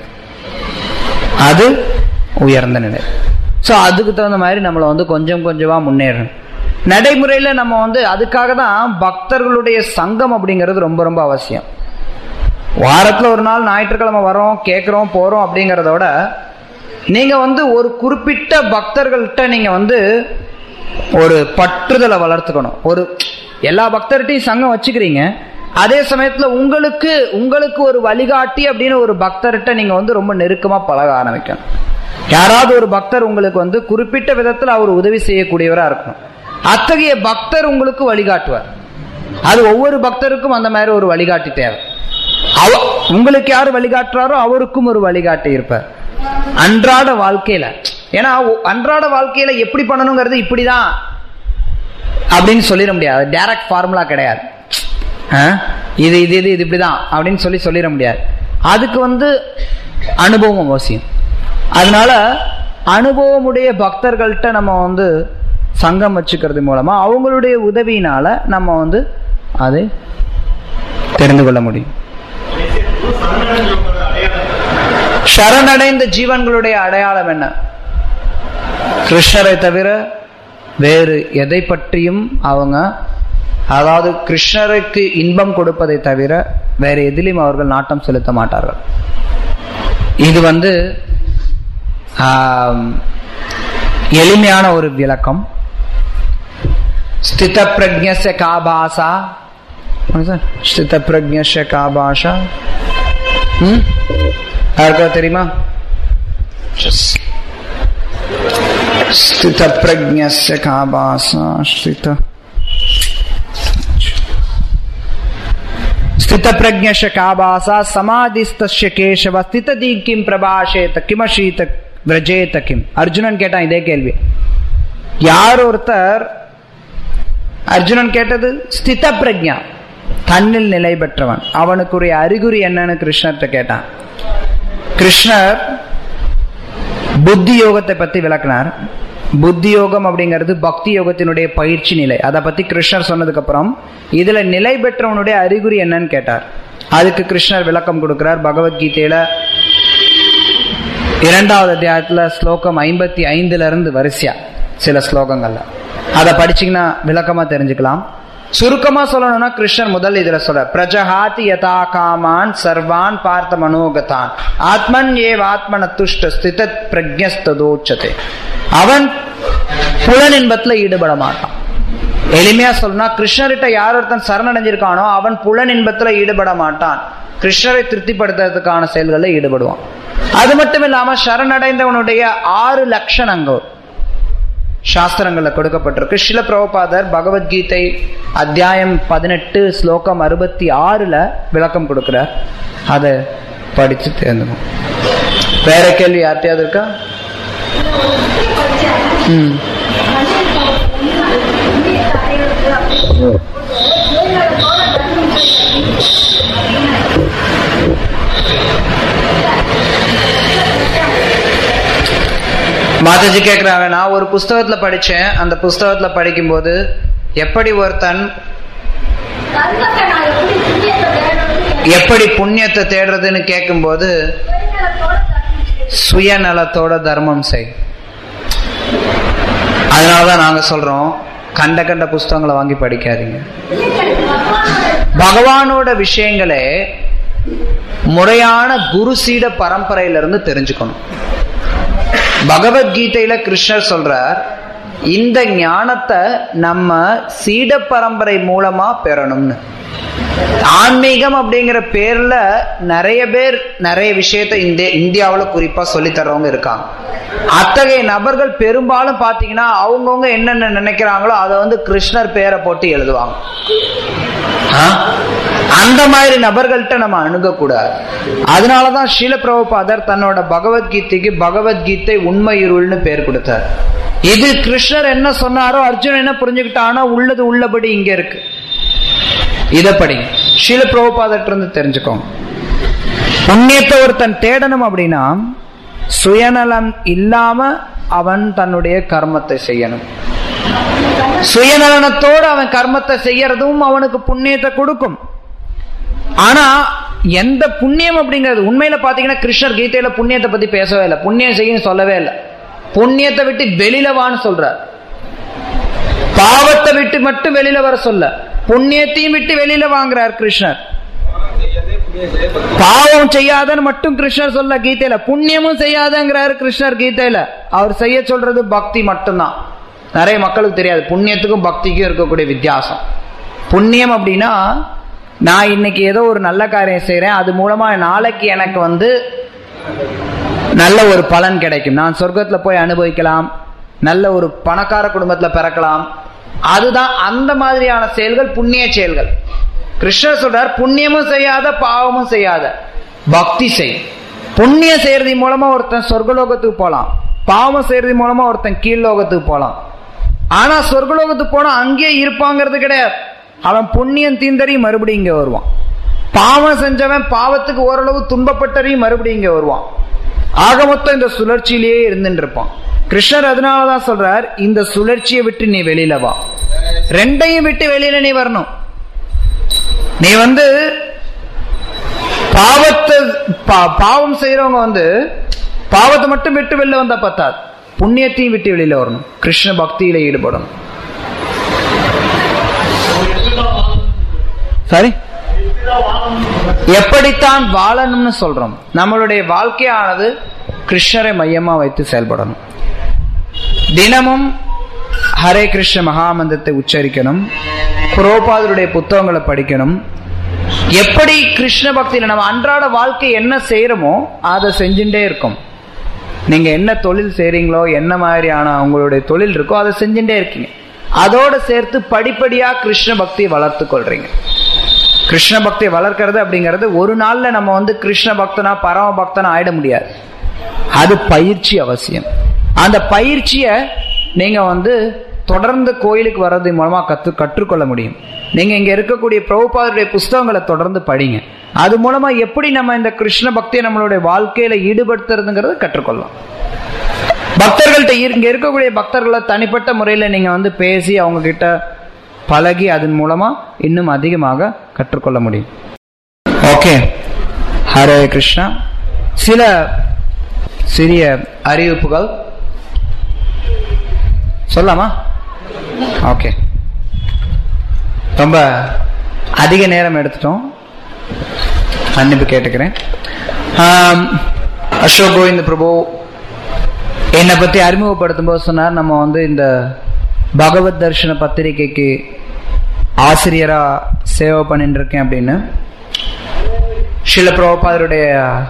அது உயர்ந்த நிலை ஸோ அதுக்கு தகுந்த மாதிரி நம்மளை வந்து கொஞ்சம் கொஞ்சமா முன்னேறணும் நடைமுறையில நம்ம வந்து அதுக்காக தான் பக்தர்களுடைய சங்கம் அப்படிங்கிறது ரொம்ப ரொம்ப அவசியம் வாரத்துல ஒரு நாள் ஞாயிற்றுக்கிழமை வரோம் கேட்குறோம் போறோம் அப்படிங்கிறத விட நீங்க வந்து ஒரு குறிப்பிட்ட பக்தர்கள்ட்ட நீங்க வந்து ஒரு பற்றுதலை வளர்த்துக்கணும் ஒரு எல்லா பக்தர்கிட்டையும் சங்கம் வச்சுக்கிறீங்க அதே சமயத்துல உங்களுக்கு உங்களுக்கு ஒரு வழிகாட்டி அப்படின்னு ஒரு பக்தர்கிட்ட நீங்க வந்து ரொம்ப நெருக்கமா பழக ஆரம்பிக்கணும் யாராவது ஒரு பக்தர் உங்களுக்கு வந்து குறிப்பிட்ட விதத்துல அவர் உதவி செய்யக்கூடியவரா இருக்கணும் அத்தகைய பக்தர் உங்களுக்கு வழிகாட்டுவார் அது ஒவ்வொரு பக்தருக்கும் அந்த மாதிரி ஒரு வழிகாட்டி தேவை அவ உங்களுக்கு யார் வழிகாட்டுறாரோ அவருக்கும் ஒரு வழிகாட்டி இருப்பார் அன்றாட வாழ்க்கையில ஏன்னா ஒ- அன்றாட வாழ்க்கையில எப்படி பண்ணணுங்கிறது இப்படிதான் அப்படின்னு சொல்லிட முடியாது டைரக்ட் ஃபார்முலா கிடையாது ஆ? இது இது இது இது இப்படிதான் அப்படின்னு சொல்லி சொல்லிட முடியாது அதுக்கு வந்து அனுபவம் அவசியம் அதனால அனுபவமுடைய பக்தர்கள்ட்ட நம்ம வந்து சங்கம் வச்சுக்கிறது மூலமா அவங்களுடைய உதவியினால நம்ம வந்து அதை தெரிந்து கொள்ள முடியும் சரணடைந்த ஜீவன்களுடைய அடையாளம் என்ன கிருஷ்ணரை தவிர வேறு எதை பற்றியும் அவங்க அதாவது கிருஷ்ணருக்கு இன்பம் கொடுப்பதை தவிர வேற எதிலும் அவர்கள் நாட்டம் செலுத்த மாட்டார்கள் இது வந்து ஆம், எளிமையான ஒரு விளக்கம் ஸ்தித பிரஜ்ஞஸ்ய கா பாசா ஸ்தித பிரஜ்ஞஸ்ய கா பாஷா ம் யாருக்கா தெரியுமா स्थित प्रज्ञस्य का भाषा स्थित स्थित प्रज्ञस्य का भाषा समाधिस्तस्य केशव स्थित दी किम प्रभाषेत किमशीत व्रजेत किम அர்ஜுனன் கேட்டான் இதே கேள்வி யார் ஒருத்தர் அர்ஜுனன் கேட்டது ஸ்தித பிரஜா தன்னில் நிலை பெற்றவன் அவனுக்குரிய அறிகுறி என்னன்னு கிருஷ்ணர்கிட்ட கேட்டான் கிருஷ்ணர் புத்தி யோகத்தை பத்தி விளக்குனார் புத்தி யோகம் அப்படிங்கிறது பக்தி யோகத்தினுடைய பயிற்சி நிலை அதை பத்தி கிருஷ்ணர் சொன்னதுக்கு அப்புறம் இதுல நிலை பெற்றவனுடைய அறிகுறி என்னன்னு கேட்டார் அதுக்கு கிருஷ்ணர் விளக்கம் கொடுக்கிறார் பகவத்கீதையில இரண்டாவது அத்தியாயத்துல ஸ்லோகம் ஐம்பத்தி ஐந்துல இருந்து வரிசையா சில ஸ்லோகங்கள்ல அதை படிச்சீங்கன்னா விளக்கமா தெரிஞ்சுக்கலாம் சுருக்கமா சொல்லணும்னா கிருஷ்ணர் முதல் இதுல சொல்ற பிரஜஹாதி யதா காமான் சர்வான் பார்த்த மனோகதான் ஆத்மன் ஏவ ஆத்மன துஷ்ட ஸ்தித பிரஜஸ்ததோச்சதே அவன் புலனின்பத்துல ஈடுபட மாட்டான் எளிமையா சொல்லணும்னா கிருஷ்ணர்கிட்ட யார் ஒருத்தன் சரணடைஞ்சிருக்கானோ அவன் புலனின்பத்துல ஈடுபட மாட்டான் கிருஷ்ணரை திருப்திப்படுத்துறதுக்கான செயல்களில் ஈடுபடுவான் அது மட்டும் இல்லாம சரணடைந்தவனுடைய ஆறு லட்சணங்கள் சாஸ்திரங்கள்ல கொடுக்கப்பட்டிருக்கு சில பிரபுபாதர் பகவத்கீதை அத்தியாயம் பதினெட்டு ஸ்லோகம் அறுபத்தி ஆறுல விளக்கம் கொடுக்கிறார் அதை படிச்சு தேர்ந்தணும் வேற கேள்வி யார்ட்டையாவது இருக்கா ம் மாதாஜி கேக்குறாங்க நான் ஒரு புஸ்தகத்துல படிச்சேன் அந்த புஸ்தகத்துல படிக்கும்போது எப்படி ஒருத்தன் தர்மத்தை நான் எப்படி புண்ணியத்தை தேடுறது? எப்படி புண்ணியத்தை தேடுறதுன்னு கேட்கும்போது சுயநலத்தோட தர்மம் செய்யணும். சுயநலத்தோட தர்மம் செய் அதனாலதான் நாங்க சொல்றோம் கண்ட கண்ட புஸ்தகங்களை வாங்கி படிக்காதீங்க இல்லைங்க, பகவானோட பகவானோட விஷயங்களே முறையான குரு சீட பரம்பரையில இருந்து தெரிஞ்சுக்கணும் பகவத்கீதையில கிருஷ்ணர் சொல்றார் இந்த ஞானத்தை நம்ம சீட பரம்பரை மூலமா பெறணும்னு ஆன்மீகம் அப்படிங்கிற பேர்ல நிறைய பேர் நிறைய விஷயத்த இந்திய இந்தியாவில் குறிப்பா சொல்லி தர்றவங்க இருக்காங்க அத்தகைய நபர்கள் பெரும்பாலும் பாத்தீங்கன்னா அவங்கவுங்க என்னென்ன நினைக்கிறாங்களோ அதை வந்து கிருஷ்ணர் பேரை போட்டு எழுதுவாங்க ஆ? அந்த மாதிரி நபர்கள்ட்ட நம்ம அணுகக்கூடாது அதனாலதான் ஷீல பிரபுபாதர் தன்னோட பகவத்கீதைக்கு பகவத்கீதை உண்மை இருள்னு பேர் கொடுத்தார் இது கிருஷ்ணர் என்ன சொன்னாரோ அர்ஜுனன் என்ன புரிஞ்சுக்கிட்டானோ உள்ளது உள்ளபடி இங்க இருக்கு இத படிங்க ஷீல பிரபுபாதர்ட்ட இருந்து தெரிஞ்சுக்கோங்க புண்ணியத்தை ஒருத்தன் தேடணும் அப்படின்னா சுயநலம் இல்லாம அவன் தன்னுடைய கர்மத்தை செய்யணும் சுயநலனத்தோடு அவன் கர்மத்தை செய்யறதும் அவனுக்கு புண்ணியத்தை கொடுக்கும் ஆனா எந்த புண்ணியம் அப்படிங்கிறது உண்மையில பாத்தீங்கன்னா கிருஷ்ணர் கீதையில புண்ணியத்தை பத்தி பேசவே இல்லை புண்ணியம் செய்யும் சொல்லவே இல்லை புண்ணியத்தை விட்டு வெளியில வான்னு சொல்றார் பாவத்தை விட்டு மட்டும் வெளியில வர சொல்ல புண்ணியத்தையும் விட்டு வெளியில வாங்குறார் கிருஷ்ணர் பாவம் செய்யாதன்னு மட்டும் கிருஷ்ணர் சொல்ல கீதையில புண்ணியமும் செய்யாதங்கிறாரு கிருஷ்ணர் கீதையில அவர் செய்ய சொல்றது பக்தி மட்டும்தான் நிறைய மக்களுக்கு தெரியாது புண்ணியத்துக்கும் பக்திக்கும் இருக்கக்கூடிய வித்தியாசம் புண்ணியம் அப்படின்னா நான் இன்னைக்கு ஏதோ ஒரு நல்ல காரியம் செய்றேன் அது மூலமா நாளைக்கு எனக்கு வந்து நல்ல ஒரு பலன் கிடைக்கும் நான் சொர்க்கத்துல போய் அனுபவிக்கலாம் நல்ல ஒரு பணக்கார குடும்பத்துல பிறக்கலாம் அதுதான் அந்த மாதிரியான செயல்கள் புண்ணிய செயல்கள் கிருஷ்ணர் சொல்றார் புண்ணியமும் செய்யாத பாவமும் செய்யாத பக்தி செய் புண்ணியம் செய்யறது மூலமா ஒருத்தன் சொர்க்கலோகத்துக்கு போலாம் பாவம் செய்யறது மூலமா ஒருத்தன் கீழ்லோகத்துக்கு போலாம் ஆனா சொர்க்கலோகத்துக்கு போனா அங்கேயே இருப்பாங்கிறது கிடையாது அவன் புண்ணியம் தீந்தறி மறுபடியும் இங்க வருவான் பாவம் செஞ்சவன் பாவத்துக்கு ஓரளவு துன்பப்பட்டறையும் மறுபடியும் இங்க வருவான் ஆக மொத்தம் இந்த சுழற்சியிலேயே இருந்துட்டு இருப்பான் கிருஷ்ணர் அதனாலதான் சொல்றார் இந்த சுழற்சியை விட்டு நீ வெளியில வா ரெண்டையும் விட்டு வெளியில நீ வரணும் நீ வந்து பாவத்தை பா- பாவம் செய்யறவங்க வந்து பாவத்தை மட்டும் விட்டு வெளில வந்தா பத்தாது புண்ணியத்தையும் விட்டு வெளியில வரணும் கிருஷ்ண பக்தியில ஈடுபடணும் சரி எப்படித்தான் வாழணும்னு சொல்றோம் நம்மளுடைய வாழ்க்கையானது கிருஷ்ணரை மையமா வைத்து செயல்படணும் தினமும் ஹரே கிருஷ்ண மகாமந்திரத்தை உச்சரிக்கணும் புரோபாதருடைய புத்தகங்களை படிக்கணும் எப்படி கிருஷ்ண பக்தியில நம்ம அன்றாட வாழ்க்கை என்ன செய்யறோமோ அதை செஞ்சுட்டே இருக்கும் நீங்க என்ன தொழில் செய்றீங்களோ என்ன மாதிரியான உங்களுடைய தொழில் இருக்கோ அதை செஞ்சுட்டே இருக்கீங்க அதோட சேர்த்து படிப்படியா கிருஷ்ண பக்தியை வளர்த்து கொள்றீங்க கிருஷ்ண பக்தியை வளர்க்கறது அப்படிங்கிறது ஒரு நாள்ல நம்ம வந்து கிருஷ்ண பக்தனா பரம பக்தனா ஆயிட முடியாது அது பயிற்சி அவசியம் அந்த பயிற்சியை நீங்க வந்து தொடர்ந்து கோயிலுக்கு வர்றது மூலமா கத்து கற்றுக்கொள்ள முடியும் நீங்க இங்க இருக்கக்கூடிய பிரபுபாதருடைய புஸ்தகங்களை தொடர்ந்து படிங்க அது மூலமா எப்படி நம்ம இந்த கிருஷ்ண பக்தியை நம்மளுடைய வாழ்க்கையில ஈடுபடுத்துறதுங்கிறத கற்றுக்கொள்ளலாம் பக்தர்கள்ட்ட இரு- இங்க இருக்கக்கூடிய பக்தர்களை தனிப்பட்ட முறையில நீங்க வந்து பேசி அவங்க கிட்ட பழகி அதன் மூலமா இன்னும் அதிகமாக கற்றுக்கொள்ள முடியும் ஓகே ஹரே கிருஷ்ணா சில சிறிய அறிவிப்புகள் சொல்லலாமா ஓகே ரொம்ப அதிக நேரம் எடுத்துட்டோம் மன்னிப்பு கேட்டுக்கிறேன் ஆம், அசோக் கோவிந்த் பிரபு என்னை பத்தி அறிமுகப்படுத்தும் போது சொன்னார் நம்ம வந்து இந்த பகவத் தர்ஷன பத்திரிகைக்கு ஆசிரியரா சேவை பண்ணிட்டு இருக்கேன் அப்படின்னு ஷில பிரபுபாதருடைய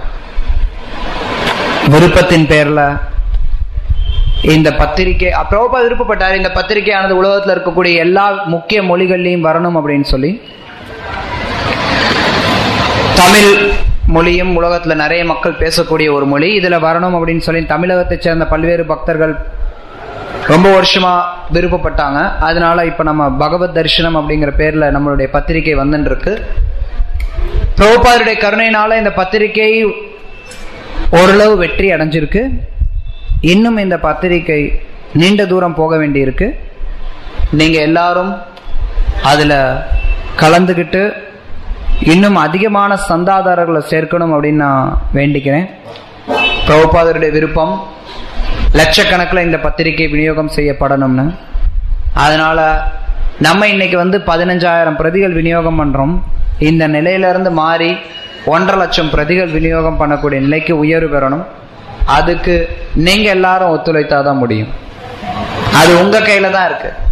விருப்பத்தின் பேர்ல இந்த பத்திரிகை அஹ் பிரபுபாத் விருப்பப்பட்டார் இந்த பத்திரிகையானது உலகத்துல இருக்கக்கூடிய எல்லா முக்கிய மொழிகள்லையும் வரணும் அப்படின்னு சொல்லி தமிழ் மொழியும் உலகத்துல நிறைய மக்கள் பேசக்கூடிய ஒரு மொழி இதுல வரணும் அப்படின்னு சொல்லி தமிழகத்தை சேர்ந்த பல்வேறு பக்தர்கள் ரொம்ப வருஷமா விருப்பப்பட்டாங்க அதனால இப்ப நம்ம பகவத் தரிசனம் அப்படிங்கிற பேர்ல நம்மளுடைய பத்திரிகை வந்துட்டு இருக்கு பிரபுபாதருடைய கருணையினால இந்த பத்திரிகை ஓரளவு வெற்றி அடைஞ்சிருக்கு இன்னும் இந்த பத்திரிகை நீண்ட தூரம் போக வேண்டியிருக்கு நீங்க எல்லாரும் அதுல கலந்துக்கிட்டு இன்னும் அதிகமான சந்தாதாரர்களை சேர்க்கணும் அப்படின்னு நான் வேண்டிக்கிறேன் பிரபுபாதருடைய விருப்பம் லட்சக்கணக்கில் இந்த பத்திரிகை விநியோகம் செய்யப்படணும்னு அதனால நம்ம இன்னைக்கு வந்து பதினஞ்சாயிரம் பிரதிகள் விநியோகம் பண்றோம் இந்த நிலையிலிருந்து மாறி ஒன்றரை லட்சம் பிரதிகள் விநியோகம் பண்ணக்கூடிய நிலைக்கு உயர்வு பெறணும் அதுக்கு நீங்க எல்லாரும் ஒத்துழைத்தாதான் முடியும் அது உங்க கையில தான் இருக்கு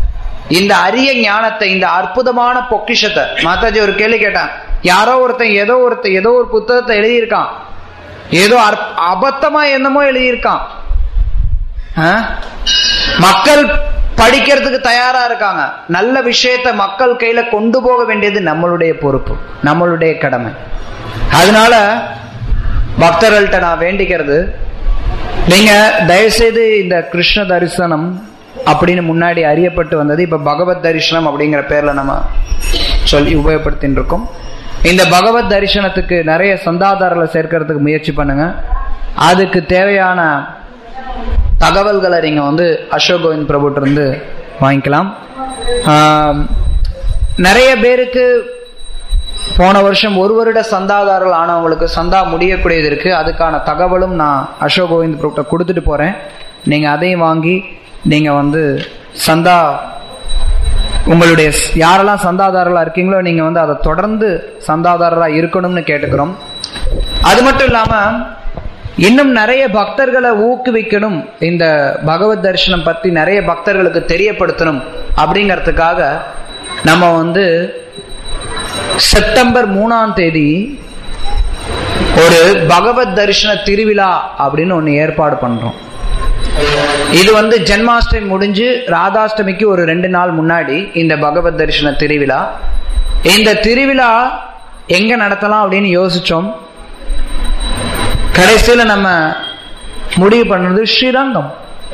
இந்த அரிய ஞானத்தை இந்த அற்புதமான பொக்கிஷத்தை மாதாஜி ஒரு கேள்வி கேட்டான் யாரோ ஒருத்தன் ஏதோ ஒருத்தன் ஏதோ ஒரு புத்தகத்தை எழுதியிருக்கான் ஏதோ அற்ப- அபத்தமா என்னமோ எழுதியிருக்கான் ஆ? மக்கள் படிக்கிறதுக்கு தயாரா இருக்காங்க நல்ல விஷயத்தை மக்கள் கையில கொண்டு போக வேண்டியது நம்மளுடைய பொறுப்பு நம்மளுடைய கடமை அதனால பக்தர்கள்ட்ட நான் வேண்டிக்கிறது நீங்க தயவுசெய்து இந்த கிருஷ்ண தரிசனம் அப்படின்னு முன்னாடி அறியப்பட்டு வந்தது இப்ப பகவத் தரிசனம் அப்படிங்கிற பேர்ல நம்ம சொல்லி உபயோகப்படுத்தின்னு இருக்கோம் இந்த பகவத் தரிசனத்துக்கு நிறைய சந்தாதாரர்களை சேர்க்கறதுக்கு முயற்சி பண்ணுங்க அதுக்கு தேவையான தகவல்களை நீங்க வந்து அசோக் கோவிந்த் பிரபுட்ட இருந்து வாங்கிக்கலாம் ஆம், நிறைய பேருக்கு போன வருஷம் ஒரு வருட சந்தாதாரர்கள் ஆனவங்களுக்கு சந்தா முடியக்கூடியது இருக்கு அதுக்கான தகவலும் நான் அசோக் கோவிந்த் பிரபுட்ட கொடுத்துட்டு போறேன் நீங்க அதையும் வாங்கி நீங்க வந்து சந்தா உங்களுடைய ஸ்- யாரெல்லாம் சந்தாதாரர்களா இருக்கீங்களோ நீங்க வந்து அதை தொடர்ந்து சந்தாதாரரா இருக்கணும்னு கேட்டுக்கிறோம் அது மட்டும் இல்லாம இன்னும் நிறைய பக்தர்களை ஊக்குவிக்கணும் இந்த பகவத் தரிசனம் பத்தி நிறைய பக்தர்களுக்கு தெரியப்படுத்தணும் அப்படிங்கறதுக்காக நம்ம வந்து செப்டம்பர் மூணாம் தேதி ஒரு பகவத் தரிசன திருவிழா அப்படின்னு ஒன்று ஏற்பாடு பண்றோம் இது வந்து ஜென்மாஷ்டமி முடிஞ்சு ராதாஷ்டமிக்கு ஒரு ரெண்டு நாள் முன்னாடி இந்த பகவத் தரிசன திருவிழா இந்த திருவிழா எங்க நடத்தலாம் அப்படின்னு யோசிச்சோம் கடைசியில நம்ம முடிவு பண்ணது ஸ்ரீரங்கம்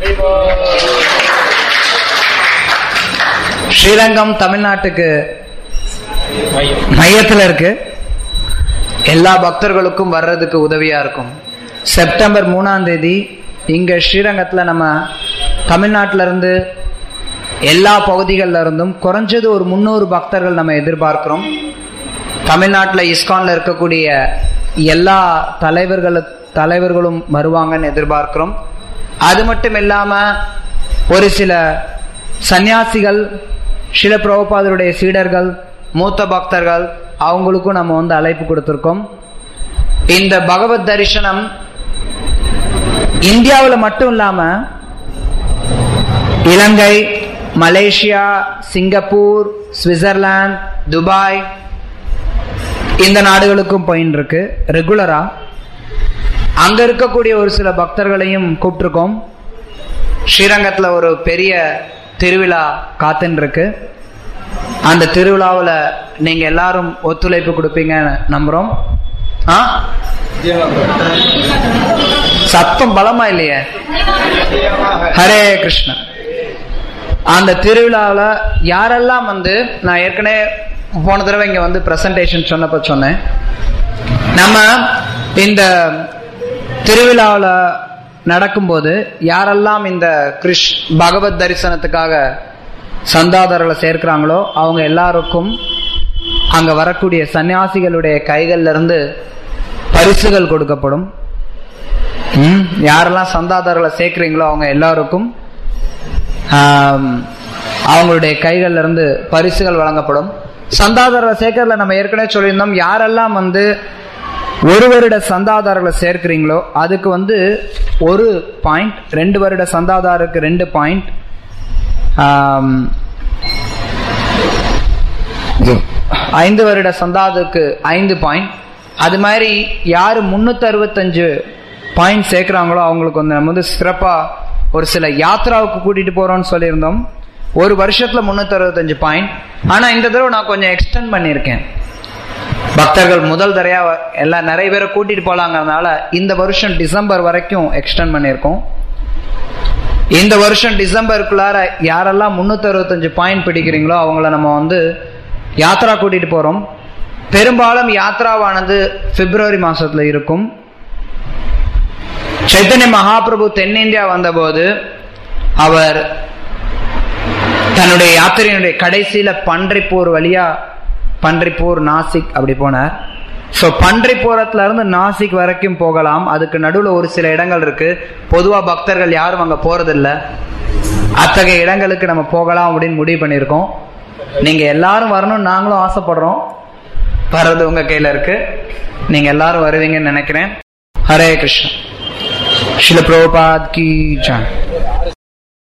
ஸ்ரீரங்கம் தமிழ்நாட்டுக்கு மையத்துல இருக்கு எல்லா பக்தர்களுக்கும் வர்றதுக்கு உதவியா இருக்கும் செப்டம்பர் மூணாம் தேதி இங்க ஸ்ரீரங்கத்துல நம்ம தமிழ்நாட்டில இருந்து எல்லா பகுதிகளில் இருந்தும் குறைஞ்சது ஒரு முந்நூறு பக்தர்கள் நம்ம எதிர்பார்க்கிறோம் தமிழ்நாட்டில் இஸ்கான்ல இருக்கக்கூடிய எல்லா தலைவர்கள் தலைவர்களும் வருவாங்கன்னு எதிர்பார்க்கிறோம் அது மட்டும் இல்லாம ஒரு சில சந்நியாசிகள் சில பிரபுபாதருடைய சீடர்கள் மூத்த பக்தர்கள் அவங்களுக்கும் நம்ம வந்து அழைப்பு கொடுத்திருக்கோம் இந்த பகவத் தரிசனம் இந்தியாவில் மட்டும் இல்லாம Ilangai Malaysia Singapore Switzerland Dubai இந்த நாடுகளுக்கும் போயின்னு இருக்கு ரெகுலரா அங்க இருக்கக்கூடிய ஒரு சில பக்தர்களையும் கூப்பிட்டிருக்கோம் ஸ்ரீரங்கத்துல ஒரு பெரிய திருவிழா காத்துன்னு இருக்கு அந்த திருவிழாவில் நீங்க எல்லாரும் ஒத்துழைப்பு கொடுப்பீங்கன்னு நம்புறோம் ஆ சத்தம் பலமா இல்லையே ஹரே கிருஷ்ணா அந்த திருவிழாவில் யாரெல்லாம் வந்து நான் ஏற்கனவே போன தடவை இங்க வந்து பிரசன்டேஷன் சொன்னப்ப சொன்னேன் நம்ம இந்த திருவிழாவில் நடக்கும்போது யாரெல்லாம் இந்த கிருஷ் பகவத் தரிசனத்துக்காக சந்தாதாரர்களை சேர்க்கிறாங்களோ அவங்க எல்லாருக்கும் அங்க வரக்கூடிய சன்னியாசிகளுடைய கைகள்ல இருந்து பரிசுகள் கொடுக்கப்படும் ம், யாரெல்லாம் சந்தாதாரர்களை சேர்க்கிறீங்களோ அவங்க எல்லாருக்கும் ஆம், அவங்களுடைய கைகள்ல இருந்து பரிசுகள் வழங்கப்படும் சந்தாதாரர்களை சேர்க்கறதுல நம்ம ஏற்கனவே சொல்லியிருந்தோம் யாரெல்லாம் வந்து ஒரு வருட சந்தாதாரர்களை சேர்க்கிறீங்களோ அதுக்கு வந்து ஒரு பாயிண்ட் ரெண்டு வருட சந்தாதாரருக்கு ரெண்டு பாயிண்ட் ஐந்து வருட சந்தாதுக்கு ஐந்து பாயிண்ட் அது மாதிரி யாரு முன்னூத்தி அறுபத்தஞ்சு பாயிண்ட் சேர்க்கிறாங்களோ அவங்களுக்கு வந்து நம்ம வந்து சிறப்பா ஒரு சில யாத்ராவுக்கு கூட்டிட்டு போறோம்னு சொல்லியிருந்தோம் ஒரு வருஷத்துல முன்னூத்தி அறுபத்தஞ்சு பாயிண்ட் ஆனா இந்த தடவை நான் கொஞ்சம் எக்ஸ்டெண்ட் பண்ணியிருக்கேன் பக்தர்கள் முதல் தரையா எல்லாம் நிறைய பேரை கூட்டிட்டு போலாங்கிறதுனால இந்த வருஷம் டிசம்பர் வரைக்கும் எக்ஸ்டெண்ட் பண்ணியிருக்கோம் இந்த வருஷம் டிசம்பருக்குள்ளார யாரெல்லாம் முன்னூத்தி அறுபத்தஞ்சு பாயிண்ட் பிடிக்கிறீங்களோ அவங்கள நம்ம வந்து யாத்ரா கூட்டிட்டு போறோம் பெரும்பாலும் யாத்ராவானது பிப்ரவரி மாசத்துல இருக்கும் சைத்தன்ய மகாபிரபு தென்னிந்தியா வந்தபோது அவர் தன்னுடைய யாத்திரையினுடைய கடைசியில பன்றிப்பூர் வழியா பன்றிப்பூர் நாசிக் அப்படி போனார் ஸோ பன்றிப்பூரத்துல இருந்து நாசிக் வரைக்கும் போகலாம் அதுக்கு நடுவில் ஒரு சில இடங்கள் இருக்கு பொதுவா பக்தர்கள் யாரும் அங்க போறதில்ல அத்தகைய இடங்களுக்கு நம்ம போகலாம் அப்படின்னு முடிவு பண்ணியிருக்கோம் நீங்க எல்லாரும் வரணும்னு நாங்களும் ஆசைப்படுறோம் வர்றது உங்க கையில இருக்கு நீங்க எல்லாரும் வருவீங்கன்னு நினைக்கிறேன் ஹரே கிருஷ்ணா शिल प्रभुपाद की जय